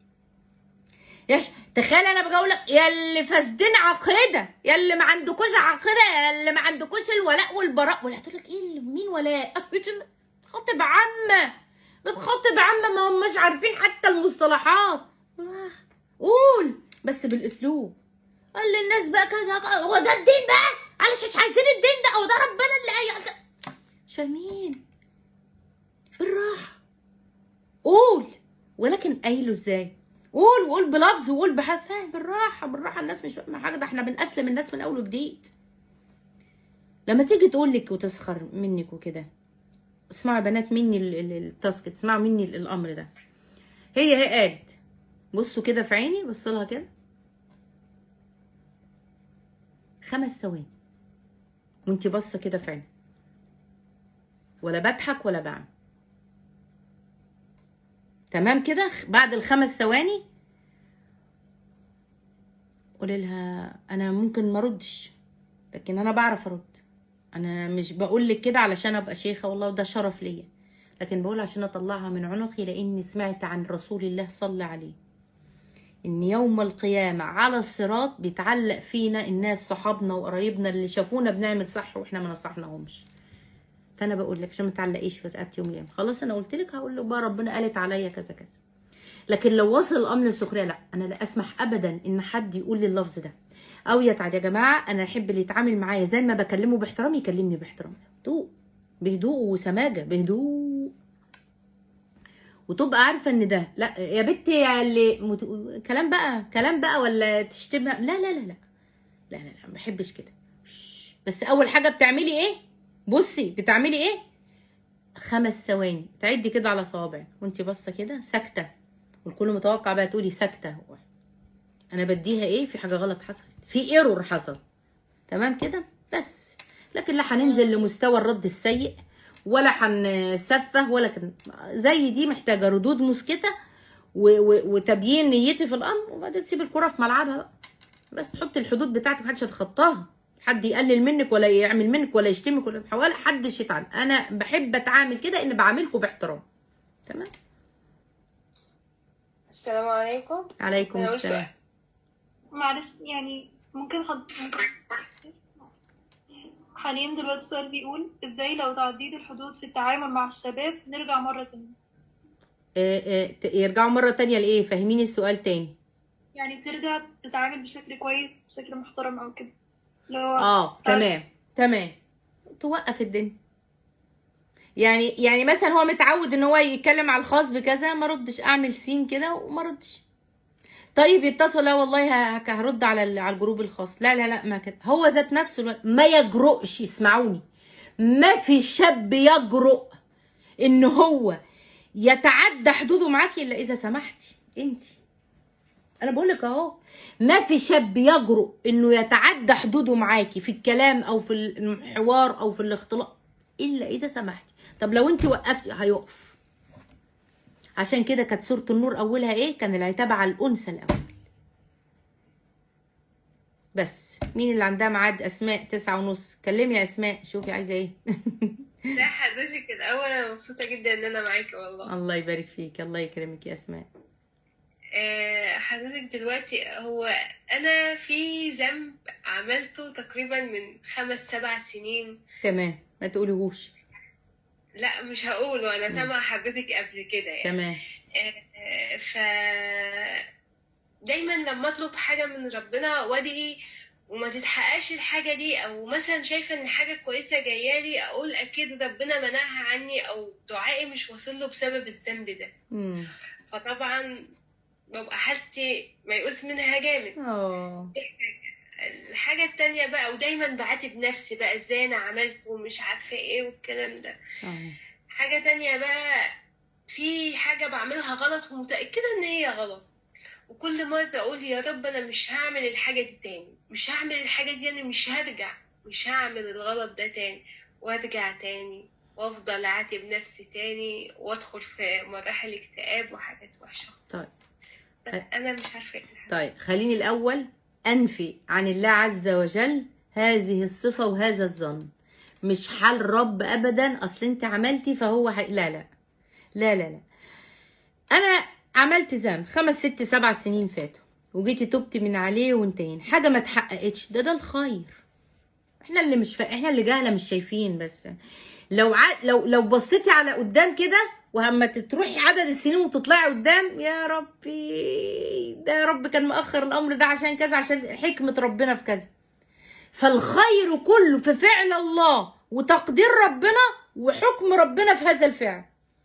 ياش تخيل انا بقول لك يا اللي فاسدين عقيده يا اللي ما عندكوش عقيده يا اللي ما عندكوش الولاء والبراء ولا تقول لك ايه اللي- مين ولاء بتخاطب عامه بتخاطب عامه ما هماش عارفين حتى المصطلحات قول بس بالاسلوب قال للناس بقى كذا هو ده الدين بقى علشان مش عايزين الدين ده او ده ربنا اللي قايل مش فاهمين بالراحه قول ولكن قايله ازاي قول وقول بلفظ وقول بحاجه فاهم بالراحه بالراحه الناس مش فاهمه حاجه ده احنا بنأسلم الناس من اول وجديد لما تيجي تقول لك وتسخر منك وكده اسمعوا يا بنات مني ال- ال- التاسك اسمعوا مني ال- الامر ده هي هي قالت بصوا كده في عيني بصوا لها كده خمس ثواني وانتي باصه كده في عيني ولا بضحك ولا بعمل تمام كده بعد الخمس ثواني قولي لها انا ممكن ما اردش لكن انا بعرف ارد انا مش بقول لك كده علشان ابقى شيخه والله وده شرف ليا لكن بقول عشان اطلعها من عنقي لاني سمعت عن رسول الله صلى عليه ان يوم القيامه على الصراط بيتعلق فينا الناس صحابنا وقرايبنا اللي شافونا بنعمل صح واحنا ما نصحناهمش فانا بقول لك عشان ما تعلقيش في رقبتي يوم القيامه خلاص انا قلت لك هقول له بقى ربنا قالت عليا كذا كذا لكن لو وصل الامر للسخريه لا انا لا اسمح ابدا ان حد يقول لي اللفظ ده او يتعد يا جماعه انا احب اللي يتعامل معايا زي ما بكلمه باحترام يكلمني باحترام بهدوء بهدوء وسماجه بهدوء وتبقى عارفه ان ده لا يا بنتي يا اللي مت... كلام بقى كلام بقى ولا تشتمها لا لا لا لا لا لا, لا. ما بحبش كده شش. بس اول حاجه بتعملي ايه بصي بتعملي ايه خمس ثواني تعدي كده على صوابعك وانت باصه كده ساكته والكل متوقع بقى تقولي ساكته انا بديها ايه في حاجه غلط حصلت في ايرور حصل تمام كده بس لكن لا هننزل لمستوى الرد السيء ولا هنسفه ولا كده زي دي محتاجه ردود مسكته و- و- وتبيين نيتي في الامر وبعدين تسيب الكره في ملعبها بقى بس تحط الحدود بتاعتك محدش هيتخطاها حد يقلل منك ولا يعمل منك ولا يشتمك ولا ولا حدش يتعامل انا بحب اتعامل كده ان بعاملكم باحترام تمام السلام عليكم عليكم أنا أقول السلام معلش يعني ممكن حض... ممكن حاليا دلوقتي السؤال بيقول ازاي لو تعديت الحدود في التعامل مع الشباب نرجع مرة تانية آه، آه، ت- يرجعوا مرة تانية لإيه فاهميني السؤال تاني يعني ترجع تتعامل بشكل كويس بشكل محترم او كده اللي هو اه تمام تمام توقف الدنيا يعني يعني مثلا هو متعود ان هو يتكلم على الخاص بكذا ما ردش اعمل سين كده وما ردش طيب يتصل لا والله ه- ه- هرد على ال- على الجروب الخاص لا لا لا ما كده هو ذات نفسه الو- ما يجرؤش اسمعوني ما في شاب يجرؤ ان هو يتعدى حدوده معاكي الا اذا سمحتي انت انا بقول لك اهو ما في شاب يجرؤ انه يتعدى حدوده معاكي في الكلام او في الحوار او في الاختلاط الا اذا سمحتي طب لو انت وقفتي هيقف عشان كده كانت سوره النور اولها ايه كان العتاب على الانثى الاول بس مين اللي عندها ميعاد اسماء تسعة ونص كلمي يا اسماء شوفي عايزه ايه لا حضرتك الأول أنا مبسوطة جدا إن أنا معاكي والله الله يبارك فيك الله يكرمك يا اسماء آه، حضرتك دلوقتي هو أنا في ذنب عملته تقريبا من خمس سبع سنين تمام ما تقوليهوش لا مش هقوله أنا سامعة حضرتك قبل كده يعني تمام آه، ف دايما لما اطلب حاجه من ربنا وادعي وما تتحققش الحاجه دي او مثلا شايفه ان حاجه كويسه جايه لي اقول اكيد ربنا منعها عني او دعائي مش واصل له بسبب الذنب ده مم. فطبعا ببقى حالتي ميؤوس منها جامد اه الحاجة التانية بقى ودايما بعاتب نفسي بقى ازاي انا عملت ومش عارفة ايه والكلام ده اه حاجة تانية بقى في حاجة بعملها غلط ومتأكدة إن هي غلط وكل مرة أقول يا رب أنا مش هعمل الحاجة دي تاني مش هعمل الحاجة دي أنا مش هرجع مش هعمل الغلط ده تاني وأرجع تاني وأفضل أعاتب نفسي تاني وأدخل في مراحل اكتئاب وحاجات وحشة طيب بس أنا مش عارفة إيه الحل. طيب خليني الأول أنفي عن الله عز وجل هذه الصفة وهذا الظن مش حال رب أبدا أصل أنت عملتي فهو حي... لا لا لا لا لا أنا عملت ذنب خمس ست سبع سنين فاتوا وجيتي تبتي من عليه وانتهينا حاجة ما اتحققتش ده ده الخير احنا اللي مش فا... احنا اللي جهلة مش شايفين بس لو ع... لو لو بصيتي على قدام كده وهما تروحي عدد السنين وتطلعي قدام يا ربي ده يا رب كان مأخر الأمر ده عشان كذا عشان حكمة ربنا في كذا فالخير كله في فعل الله وتقدير ربنا وحكم ربنا في هذا الفعل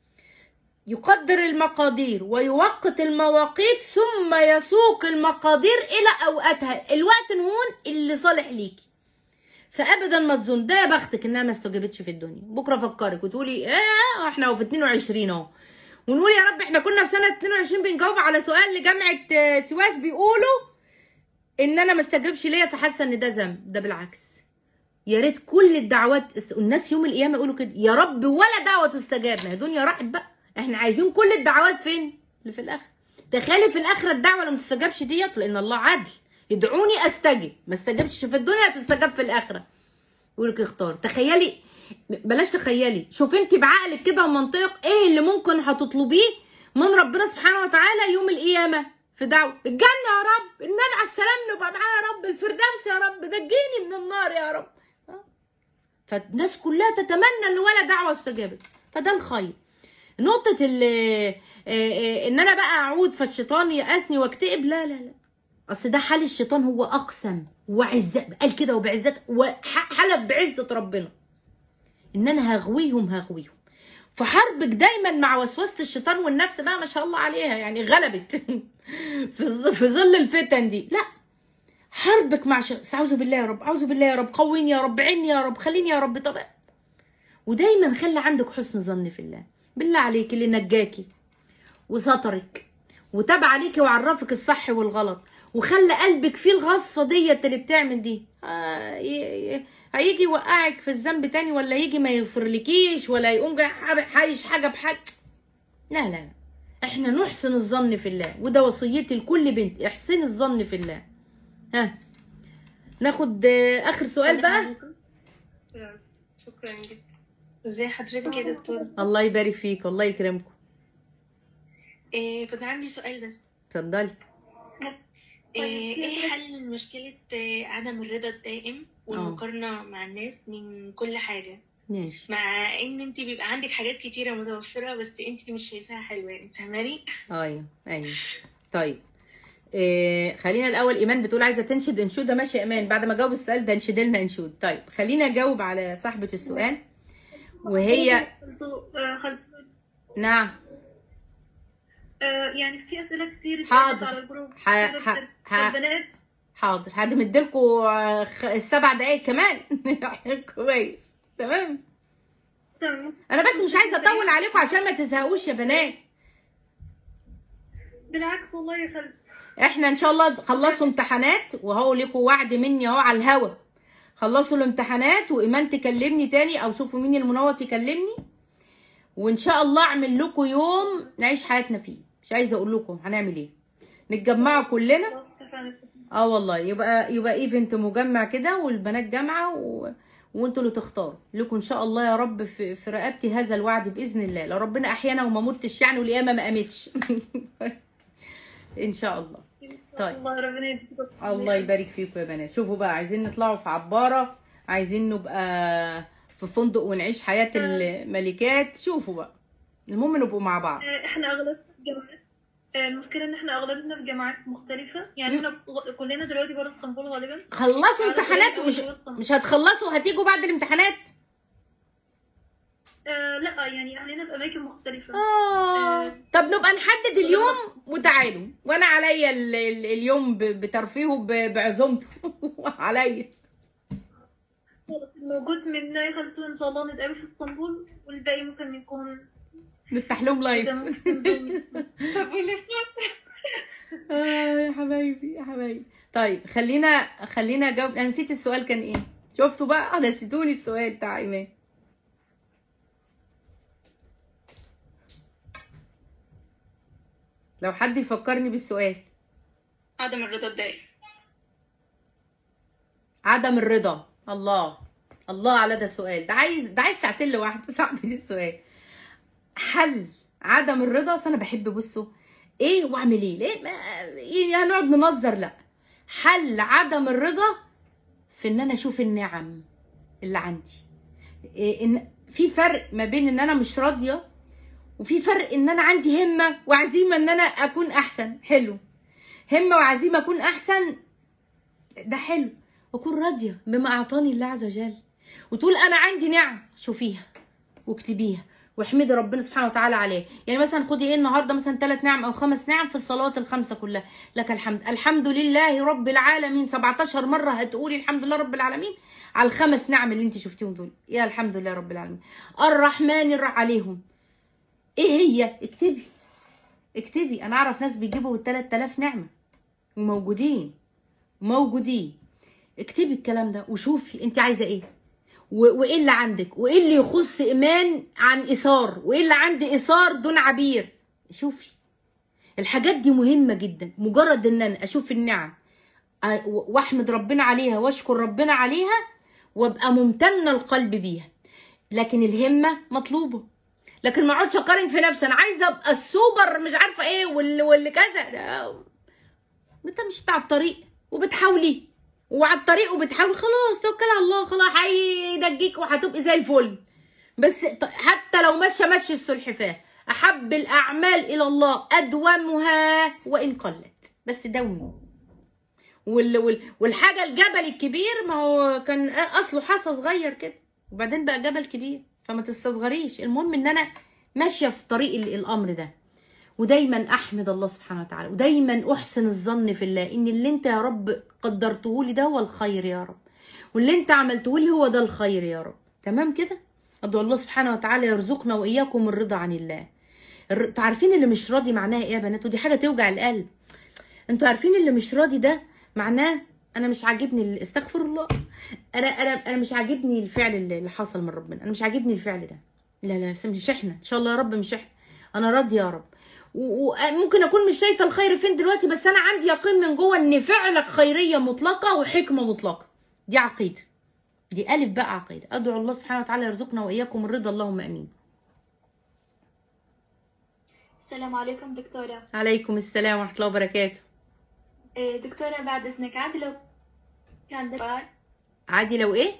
يقدر المقادير ويوقت المواقيت ثم يسوق المقادير إلى أوقاتها الوقت نهون اللي صالح ليكي فابدا ما تظن ده يا بختك انها ما استجابتش في الدنيا بكره افكرك وتقولي ايه احنا في 22 اهو ونقول يا رب احنا كنا في سنه 22 بنجاوب على سؤال لجامعه آه، سواس بيقولوا ان انا ما استجابش ليا فحاسه ان ده ذنب ده بالعكس يا ريت كل الدعوات است- الناس يوم القيامه يقولوا كده يا رب ولا دعوه تستجاب ما هي دنيا راحت بقى احنا عايزين كل الدعوات فين اللي في الاخره تخيلي في الاخره الدعوه اللي ما تستجابش ديت لان الله عدل يدعوني استجب ما استجبتش في الدنيا هتستجاب في الاخره يقول لك اختار تخيلي بلاش تخيلي شوف انت بعقلك كده ومنطق ايه اللي ممكن هتطلبيه من ربنا سبحانه وتعالى يوم القيامه في دعوه الجنه يا رب النبي على السلام نبقى معاه يا رب الفردوس يا رب نجيني من النار يا رب ها؟ فالناس كلها تتمنى ان ولا دعوه استجابت فده الخير نقطه ال ان انا بقى اعود فالشيطان يأسني واكتئب لا لا لا اصل ده حال الشيطان هو اقسم وعزة قال كده وبعزة وحلف بعزة ربنا ان انا هغويهم هغويهم فحربك دايما مع وسوسة الشيطان والنفس بقى ما شاء الله عليها يعني غلبت في ظ- في ظل الفتن دي لا حربك مع شخص اعوذ بالله يا رب اعوذ بالله يا رب قويني يا رب عيني يا رب خليني يا رب طب ودايما خلي عندك حسن ظن في الله بالله عليك اللي نجاكي وسترك وتاب عليكي وعرفك الصح والغلط وخلى قلبك فيه الغصه ديت اللي بتعمل دي آه، ي- ي- هيجي يوقعك في الذنب تاني ولا يجي ما يغفرلكيش ولا يقوم جاي حاب- حايش حاجه بحاجه لا لا لا. احنا نحسن الظن في الله وده وصيتي لكل بنت احسني الظن في الله ها ناخد آه، اخر سؤال بقى شكرا جدا ازي حضرتك يا دكتورة الله يبارك فيك الله يكرمكم إيه كنت عندي سؤال بس اتفضلي إيه طيب، إيه حل مشكلة آه، عدم الرضا الدائم والمقارنة مع الناس من كل حاجة ماشي مع ان انت بيبقى عندك حاجات كتيرة متوفرة بس انت مش شايفاها حلوة يعني فاهماني؟ ايوه ايوه طيب إيه خلينا الاول ايمان بتقول عايزه تنشد انشوده ماشي يا ايمان بعد ما اجاوب السؤال ده انشد لنا انشود طيب خلينا اجاوب على صاحبه السؤال وهي خلطوا آه، خلطوا نعم آه، يعني في اسئله كتير حاضر. اتعرضت على الجروب ح- كتير ح- بت- ح- البنات حاضر هدمدلكوا السبع دقايق كمان كويس تمام تمام. انا بس مش عايزه اطول عليكم عشان ما تزهقوش يا بنات بالعكس والله يا خالد احنا ان شاء الله خلصوا امتحانات وهو لكم وعد مني اهو على الهوا خلصوا الامتحانات وايمان تكلمني تاني او شوفوا مين المنوط يكلمني وان شاء الله اعمل لكم يوم نعيش حياتنا فيه مش عايزه اقول لكم هنعمل ايه نتجمعوا كلنا خلاص اتفقنا اه والله يبقى يبقى ايفنت مجمع كده والبنات جامعه و... وانتوا اللي تختاروا لكم ان شاء الله يا رب في, في رقبتي هذا الوعد باذن الله لو ربنا احيانا وما متش يعني والقيامه ما قامتش ان شاء الله طيب. الله ربنا يديك الله يبارك فيكم يا بنات شوفوا بقى عايزين نطلعوا في عباره عايزين نبقى في فندق ونعيش حياه الملكات شوفوا بقى المهم نبقوا مع بعض آه، احنا اغلبنا في جامعات آه، المشكله ان احنا اغلبنا في جامعات مختلفه يعني احنا غ- كلنا دلوقتي بره اسطنبول غالبا خلصوا على امتحانات طريق مش أول وسط. مش هتخلصوا هتيجوا بعد الامتحانات آه لا يعني اهلنا في اماكن مختلفه آه. طب نبقى نحدد اليوم وتعالوا وانا عليا ال- ال- اليوم ب- بترفيهه ب- بعزومته عليا موجود منا يا خالته ان شاء الله نتقابل في اسطنبول والباقي ممكن يكون نفتح لهم لايف كده ممكن زوم. طب واللي فات آه يا حبايبي يا حبايبي طيب خلينا خلينا اجاوب انا نسيت السؤال كان ايه شفتوا بقى نسيتوني السؤال بتاع ايمان لو حد يفكرني بالسؤال عدم الرضا الدائم عدم الرضا الله الله على ده سؤال ده عايز ده عايز ساعتين لوحده صاحبي السؤال حل عدم الرضا أصل انا بحب بصوا ايه واعمل ايه ليه ما يعني هنقعد ننظر لا حل عدم الرضا في ان انا اشوف النعم اللي عندي إيه ان في فرق ما بين ان انا مش راضيه وفي فرق ان انا عندي همه وعزيمه ان انا اكون احسن حلو همه وعزيمه اكون احسن ده حلو واكون راضيه بما اعطاني الله عز وجل وتقول انا عندي نعم شوفيها واكتبيها واحمدي ربنا سبحانه وتعالى عليه يعني مثلا خدي ايه النهارده مثلا ثلاث نعم او خمس نعم في الصلوات الخمسه كلها لك الحمد الحمد لله رب العالمين 17 مره هتقولي الحمد لله رب العالمين على الخمس نعم اللي انت شفتيهم دول يا الحمد لله رب العالمين الرحمن الر عليهم ايه هي اكتبي اكتبي انا اعرف ناس بيجيبوا 3000 نعمه وموجودين موجودين اكتبي الكلام ده وشوفي انت عايزه ايه و- وايه اللي عندك وايه اللي يخص ايمان عن ايثار وايه اللي عندي ايثار دون عبير شوفي الحاجات دي مهمه جدا مجرد ان انا اشوف النعم أ- واحمد ربنا عليها واشكر ربنا عليها وابقى ممتنه القلب بيها لكن الهمه مطلوبه لكن ما اقعدش اقارن في نفسي انا عايزه ابقى السوبر مش عارفه ايه واللي واللي كذا ده انت مش على الطريق وبتحاولي وعلى الطريق وبتحاولي خلاص توكل على الله خلاص هيدجيك وهتبقي زي الفل بس ط- حتى لو ماشيه مشي السلحفاه احب الاعمال الى الله ادومها وان قلت بس دومي وال وال والحاجه الجبل الكبير ما هو كان اصله حصى صغير كده وبعدين بقى جبل كبير فما تستصغريش المهم ان انا ماشيه في طريق ال- الامر ده ودايما احمد الله سبحانه وتعالى ودايما احسن الظن في الله ان اللي انت يا رب قدرته لي ده هو الخير يا رب واللي انت عملته لي هو ده الخير يا رب تمام كده ادعو الله سبحانه وتعالى يرزقنا واياكم الرضا عن الله الر- انتوا عارفين اللي مش راضي معناها ايه يا بنات ودي حاجه توجع القلب انتوا عارفين اللي مش راضي ده معناه انا مش عاجبني ال- استغفر الله انا انا انا مش عاجبني الفعل اللي اللي حصل من ربنا انا مش عاجبني الفعل ده لا لا مش احنا ان شاء الله يا رب مش احنا انا راضيه يا رب و- وممكن اكون مش شايفه الخير فين دلوقتي بس انا عندي يقين من جوه ان فعلك خيريه مطلقه وحكمه مطلقه دي عقيده دي الف بقى عقيده ادعو الله سبحانه وتعالى يرزقنا واياكم الرضا اللهم امين السلام عليكم دكتورة عليكم السلام ورحمه الله وبركاته إيه، دكتورة بعد إذنك عادي لو كان سؤال عادي لو ايه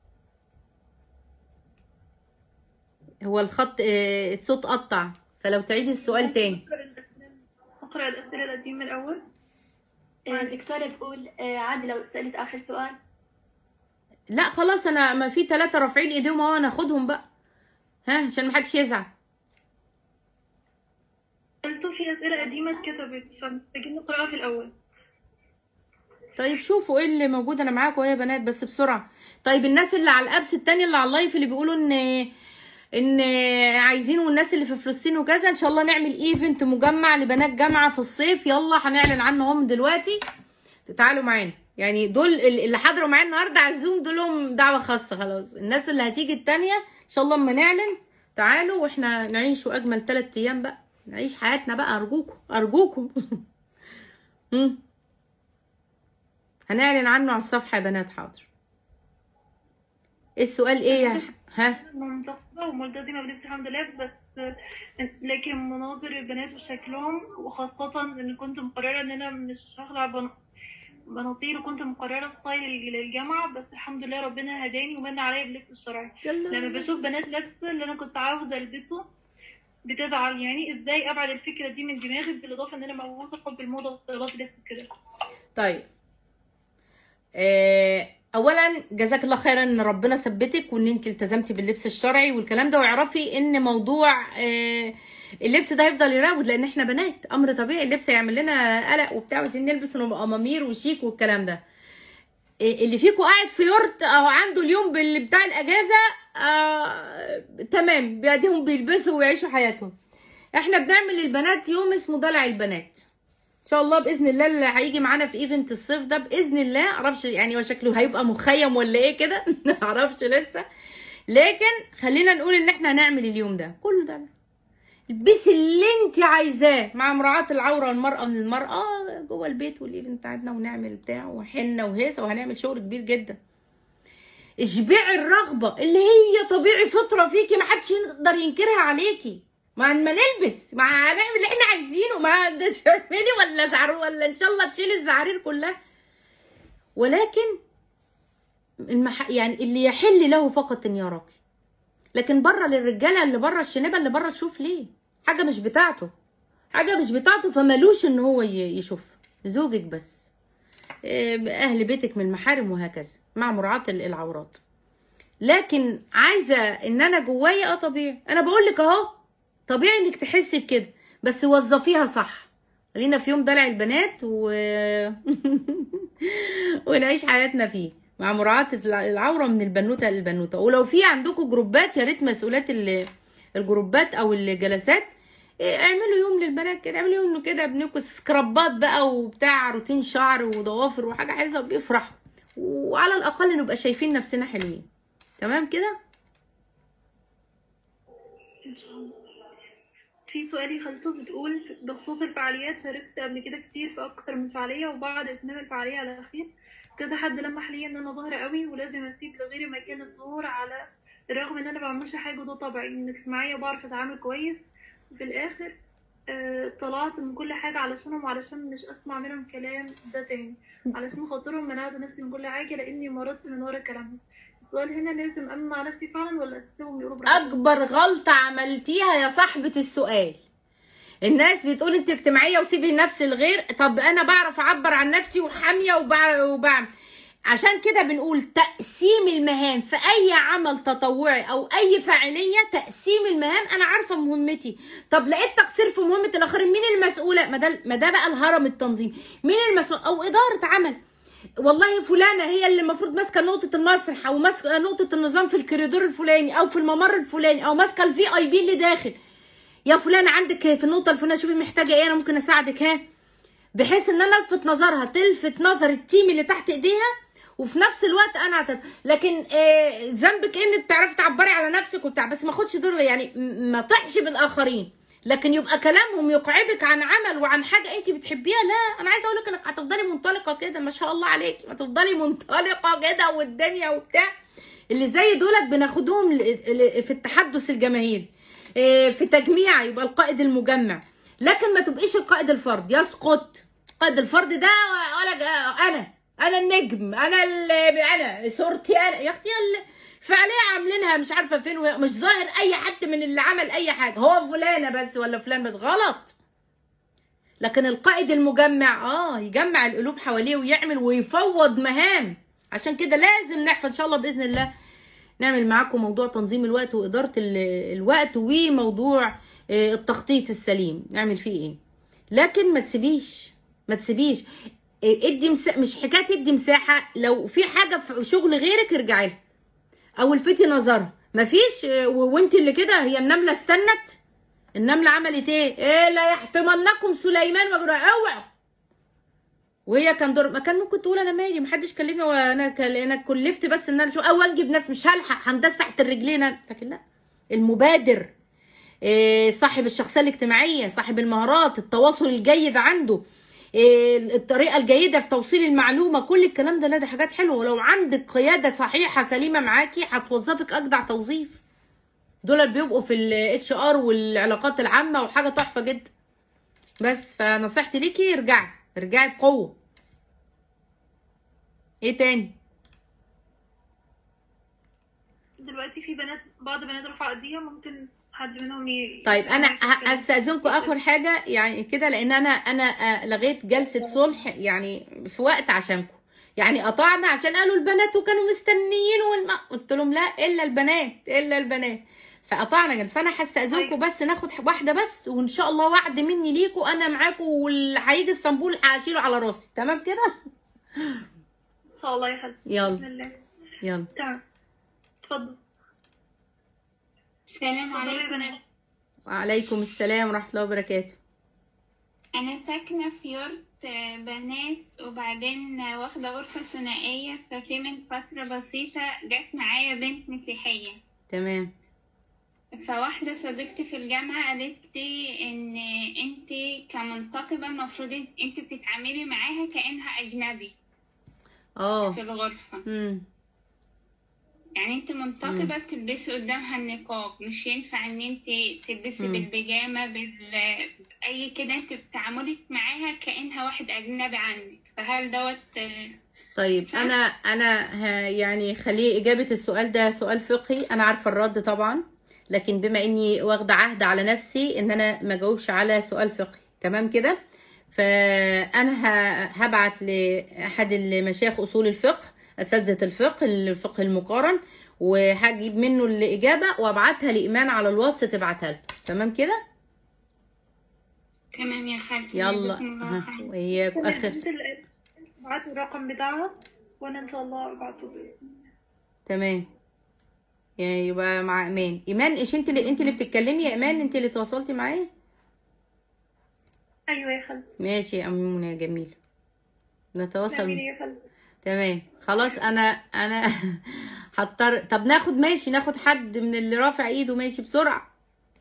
هو الخط آه، الصوت قطع فلو تعيدي السؤال تاني اقرا الاسئله القديمه الاول إيه، الدكتورة بقول إيه، عادي لو سألت آخر سؤال لا خلاص انا ما في ثلاثة رافعين ايديهم اهو انا اخدهم بقى ها عشان محدش يزعل قلتوا في اسئله قديمه اتكتبت فمحتاجين نقراها في الاول طيب شوفوا ايه اللي موجود انا معاكم يا بنات بس بسرعه طيب الناس اللي على الابس التانية اللي على اللايف اللي بيقولوا ان ان عايزين والناس اللي في فلسطين وكذا ان شاء الله نعمل ايفنت مجمع لبنات جامعه في الصيف يلا هنعلن عنهم دلوقتي تعالوا معانا يعني دول اللي حضروا معانا النهارده على الزوم دولهم دعوه خاصه خلاص الناس اللي هتيجي التانية ان شاء الله اما نعلن تعالوا واحنا نعيش اجمل ثلاث ايام بقى نعيش حياتنا بقى ارجوكم ارجوكم مم. هنعلن عنه على الصفحه يا بنات حاضر السؤال ايه يا ها منتقبة وملتزمة بلبس الحمد لله بس لكن مناظر البنات وشكلهم وخاصة إن كنت مقررة إن أنا مش هخلع بن- بناطيل وكنت مقررة ستايل للجامعة بس الحمد لله ربنا هداني ومن عليا باللبس الشرعي لما بشوف بنات لابسة اللي أنا كنت عاوزة ألبسه بتزعل يعني ازاي ابعد الفكره دي من دماغي بالاضافه ان انا موجوده حب الموضه واختلاط اللبس كده طيب آه، اولا جزاك الله خيرا ان ربنا ثبتك وان انت التزمتي باللبس الشرعي والكلام ده واعرفي ان موضوع آه، اللبس ده هيفضل يراود لان احنا بنات امر طبيعي اللبس هيعمل لنا قلق وبتاع عايزين نلبس ونبقى امامير وشيك والكلام ده آه، اللي فيكم قاعد في يورت او عنده اليوم بال- بتاع الاجازه آه تمام بيديهم بيلبسوا ويعيشوا حياتهم احنا بنعمل للبنات يوم اسمه دلع البنات ان شاء الله باذن الله اللي هيجي معانا في ايفنت الصيف ده باذن الله معرفش يعني هو شكله هيبقى مخيم ولا ايه كده معرفش لسه لكن خلينا نقول ان احنا هنعمل اليوم ده كله ده البسي اللي انت عايزاه مع مراعاة العورة المرأة من المرأة جوه البيت والايفنت بتاعتنا ونعمل بتاع وحنة وهيصة وهنعمل شغل كبير جدا اشبعي الرغبة اللي هي طبيعي فطرة فيكي محدش يقدر ينكرها عليكي ما ما نلبس ما هنعمل اللي احنا عايزينه ما ده تعملي ولا زعرور ولا ان شاء الله تشيلي الزعارير كلها ولكن المح... يعني اللي يحل له فقط ان يراكي لكن بره للرجاله اللي بره الشنبه اللي بره تشوف ليه حاجه مش بتاعته حاجه مش بتاعته فمالوش ان هو ي- يشوف زوجك بس إيه، اهل بيتك من المحارم وهكذا مع مراعاه ال- العورات لكن عايزه ان انا جوايا اه طبيعي انا بقول لك اهو طبيعي انك تحسي بكده بس وظفيها صح خلينا في يوم دلع البنات و... ونعيش حياتنا فيه مع مراعاة العورة من البنوتة للبنوتة ولو في عندكم جروبات يا ريت مسؤولات ال- الجروبات او الجلسات إيه، اعملوا يوم للبنات كده اعملوا يوم كده ابنكم سكرابات بقى وبتاع روتين شعر وضوافر وحاجة حلوة بيفرحوا وعلى الاقل نبقى شايفين نفسنا حلوين تمام كده ان شاء الله في سؤالي خالته بتقول بخصوص الفعاليات شاركت قبل كده كتير في اكتر من فعاليه وبعد اتمام الفعاليه على الاخير كذا حد لمح لي ان انا ظاهره قوي ولازم اسيب لغيري مكان الظهور على الرغم ان انا ما بعملش حاجه وده طبعي ان اجتماعيه بعرف اتعامل كويس وفي الاخر آه، طلعت من كل حاجه علشانهم وعلشان مش اسمع منهم كلام ده تاني علشان خاطرهم منعت نفسي من كل حاجه لاني مرضت من ورا كلامهم السؤال هنا لازم امنع نفسي فعلا ولا اسيبهم يقولوا براحتهم اكبر غلطة عملتيها يا صاحبة السؤال الناس بتقول انت اجتماعية وسيبي نفس الغير طب انا بعرف اعبر عن نفسي وحامية وبع- وبعمل عشان كده بنقول تقسيم المهام في اي عمل تطوعي او اي فاعلية تقسيم المهام انا عارفة مهمتي طب لقيت تقصير في مهمة الاخرين مين المسؤولة ما ده ما ده بقى الهرم التنظيم مين المسؤول او ادارة عمل والله فلانه هي اللي المفروض ماسكه نقطه المسرح او ماسكه نقطه النظام في الكوريدور الفلاني او في الممر الفلاني او ماسكه الفي اي بي اللي داخل يا فلانه عندك في النقطه الفلانيه شوفي محتاجه ايه انا ممكن اساعدك ها بحيث ان انا الفت نظرها تلفت نظر التيم اللي تحت ايديها وفي نفس الوقت انا أعتد. لكن آه، ذنبك انك تعرفي تعبري على نفسك وبتاع بس ما اخدش دور يعني م- ما طحش بالاخرين لكن يبقى كلامهم يقعدك عن عمل وعن حاجه انت بتحبيها لا انا عايزه اقول لك انك هتفضلي منطلقه كده ما شاء الله عليكي هتفضلي منطلقه كده والدنيا وبتاع اللي زي دولت بناخدهم ل- ل- في التحدث الجماهيري إيه، في تجميع يبقى القائد المجمع لكن ما تبقيش القائد الفرد يسقط قائد الفرد ده ولا جا- انا انا النجم انا ال- انا صورتي انا يا اختي ال- فعليا عاملينها مش عارفه فين وهي- مش ظاهر اي حد من اللي عمل اي حاجه هو فلانه بس ولا فلان بس غلط لكن القائد المجمع اه يجمع القلوب حواليه ويعمل ويفوض مهام عشان كده لازم نحفظ ان شاء الله باذن الله نعمل معاكم موضوع تنظيم الوقت واداره ال- الوقت وموضوع آه، التخطيط السليم نعمل فيه ايه لكن ما تسيبيش ما تسيبيش إيه، ادي مسا... مش حكايه ادي مساحه لو في حاجه في شغل غيرك ارجعي لها او الفتي نظرها مفيش آه، و- وانت اللي كده هي النمله استنت النمله عملت ايه ايه لا يحتملنكم سليمان وجرى اوعى وهي كان دور ما كان ممكن تقول انا مالي محدش كلمني وانا كل... انا كلفت بس ان انا شو او انجب ناس مش هلحق هندس تحت الرجلين أنا. لكن لا المبادر إيه، صاحب الشخصيه الاجتماعيه صاحب المهارات التواصل الجيد عنده إيه، الطريقه الجيده في توصيل المعلومه كل الكلام ده لا ده حاجات حلوه ولو عندك قياده صحيحه سليمه معاكي هتوظفك اجدع توظيف دول اللي بيبقوا في الاتش ار والعلاقات العامه وحاجه تحفه جدا بس فنصيحتي ليكي ارجعي ارجعي بقوه ايه تاني دلوقتي في بنات بعض بنات رفع ايديها ممكن حد منهم ي... طيب انا ه- هستاذنكم اخر حاجه يعني كده لان انا انا آه، لغيت جلسه صلح يعني في وقت عشانكم يعني قطعنا عشان قالوا البنات وكانوا مستنيين والما قلت لهم لا الا البنات الا البنات فقطعنا جل- فانا هستاذنكم بس ناخد واحده بس وان شاء الله وعد مني ليكم انا معاكم واللي هيجي اسطنبول هشيله على راسي تمام كده ان شاء الله يا حبيبتي بسم يلا الله يلا تمام اتفضل السلام اتفضلي يا عليكم بنات وعليكم السلام ورحمه الله وبركاته أنا ساكنة في يورت آه، بنات وبعدين آه، واخدة غرفة ثنائية ففي من فترة بسيطة جت معايا بنت مسيحية تمام فواحدة صديقتي في الجامعة قالت لي إن أنت كمنتقبة المفروض أنت بتتعاملي معاها كأنها أجنبي اه في الغرفة امم يعني أنت منتقبة بتلبسي قدامها النقاب مش ينفع إن أنت تلبسي مم. بالبيجامة بال أي كده أنت بتعاملك معاها كأنها واحد أجنبي عنك فهل دوت آه، طيب صح؟ انا انا ه- يعني خليه اجابه السؤال ده سؤال فقهي انا عارفه الرد طبعا لكن بما اني واخده عهد على نفسي ان انا ما اجاوبش على سؤال فقهي تمام كده فانا ه- هبعت لاحد المشايخ اصول الفقه اساتذه الفقه الفقه المقارن وهجيب منه الاجابه وابعتها لايمان على الواتس تبعتها له تمام كده تمام يا خالتي يلا جزاكم الله ها، خير. وإياك كل اخر البنت اللي ابعتوا الرقم بتاعها وانا ان شاء الله ابعته تمام يعني يبقى مع ايمان ايمان ايش انت اللي انت اللي بتتكلمي يا ايمان انت اللي تواصلتي معايا ايوه يا خالتي ماشي يا امونه يا جميل نتواصل تعملي يا خالتي تمام خلاص انا انا هضطر طب ناخد ماشي ناخد حد من اللي رافع ايده ماشي بسرعه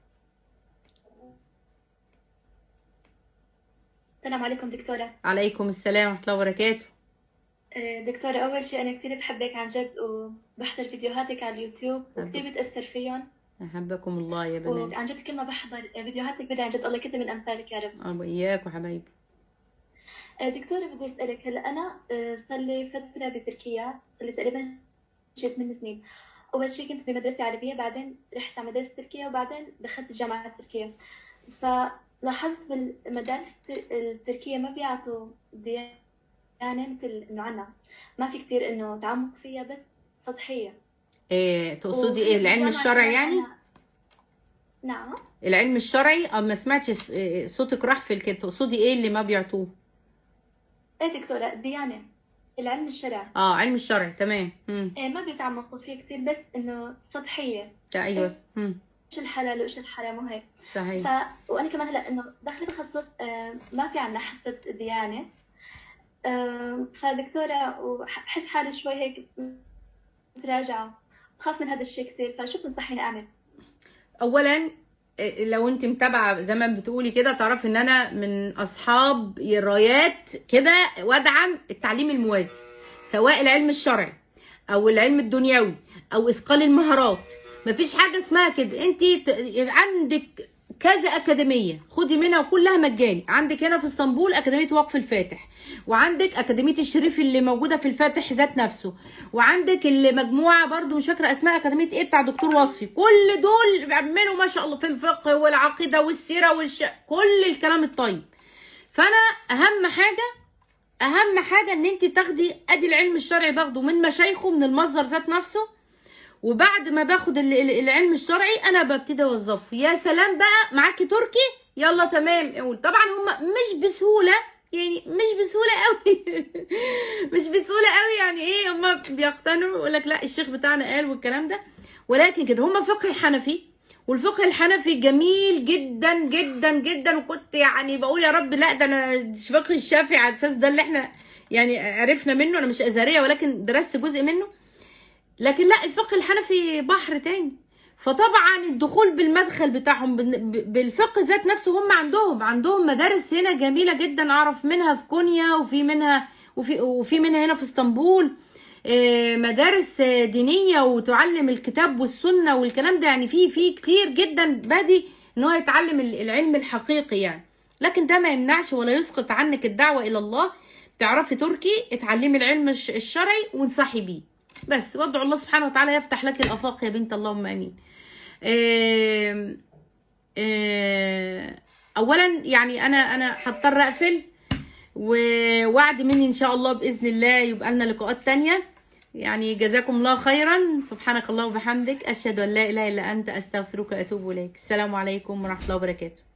السلام عليكم دكتورة عليكم السلام ورحمه الله وبركاته آه، دكتورة أول شيء أنا كثير بحبك عن جد وبحضر فيديوهاتك على اليوتيوب وكثير بتأثر فيهم احبكم الله يا بنات وعن جد كل ما بحضر فيديوهاتك بدي عن جد الله يكتب من أمثالك يا رب اه واياك وحبايبي آه، دكتورة بدي أسألك هلا أنا آه، صار لي فترة بتركيا صار لي تقريبا شي ثمان سنين أول شيء كنت بمدرسة عربية بعدين رحت على مدرسة تركيا وبعدين دخلت الجامعة التركية فلاحظت بالمدارس التر- التركية ما بيعطوا ديانة مثل إنه عنا ما في كتير إنه تعمق فيها بس سطحية إيه تقصدي ايه العلم وفي الشرعي الجامعة يعني كمان- نعم العلم الشرعي اه ما سمعتش س- إيه، صوتك راح في الكده تقصدي ايه اللي ما بيعطوه ايه دكتورة الديانة العلم الشرعي اه علم الشرعي تمام امم إيه ما بيتعمقوا فيه كتير بس إنه سطحية ايوه امم إيش الحلال وإيش الحرام وهيك صحيح ف... وانا كمان هلا انه داخله تخصص آه، ما في عنا حصه ديانه آه، فدكتوره وبحس حالي شوي هيك متراجعه بخاف من هذا الشيء كثير فشو بتنصحيني اعمل؟ اولا إيه، لو انت متابعه زي ما بتقولي كده تعرفي ان انا من اصحاب رايات كده وادعم التعليم الموازي سواء العلم الشرعي او العلم الدنيوي او اثقال المهارات مفيش حاجه اسمها كده انت ت- عندك كذا اكاديميه خدي منها وكلها مجاني عندك هنا في اسطنبول اكاديميه وقف الفاتح وعندك اكاديميه الشريف اللي موجوده في الفاتح ذات نفسه وعندك المجموعه برضو مش فاكره اسماء اكاديميه ايه بتاع دكتور وصفي كل دول بيعملوا ما شاء الله في الفقه والعقيده والسيره والش كل الكلام الطيب فانا اهم حاجه اهم حاجه ان انت تاخدي ادي العلم الشرعي باخده من مشايخه من المصدر ذات نفسه وبعد ما باخد ال- ال- العلم الشرعي انا ببتدي اوظفه يا سلام بقى معاكي تركي يلا تمام قول طبعا هم مش بسهوله يعني مش بسهوله قوي مش بسهوله قوي يعني ايه هم بيقتنعوا يقول لك لا الشيخ بتاعنا قال والكلام ده ولكن كده هم فقه حنفي والفقه الحنفي جميل جدا جدا جدا وكنت يعني بقول يا رب لا ده انا فقه الشافعي على اساس ده اللي احنا يعني عرفنا منه انا مش ازهريه ولكن درست جزء منه لكن لا الفقه الحنفي بحر تاني فطبعا الدخول بالمدخل بتاعهم بال- ب- بالفقه ذات نفسه هم عندهم عندهم مدارس هنا جميله جدا اعرف منها في كونيا وفي منها وفي وفي منها هنا في اسطنبول آه، مدارس آه، دينيه وتعلم الكتاب والسنه والكلام ده يعني في في كتير جدا بادي ان هو يتعلم ال- العلم الحقيقي يعني لكن ده ما يمنعش ولا يسقط عنك الدعوه الى الله تعرفي تركي اتعلمي العلم الش- الشرعي وانصحي بيه بس وادعو الله سبحانه وتعالى يفتح لك الافاق يا بنت اللهم امين آم، آم، اولا يعني انا انا هضطر اقفل ووعد مني ان شاء الله باذن الله يبقى لنا لقاءات تانية يعني جزاكم الله خيرا سبحانك الله وبحمدك اشهد ان لا اله الا انت استغفرك واتوب اليك السلام عليكم ورحمه الله وبركاته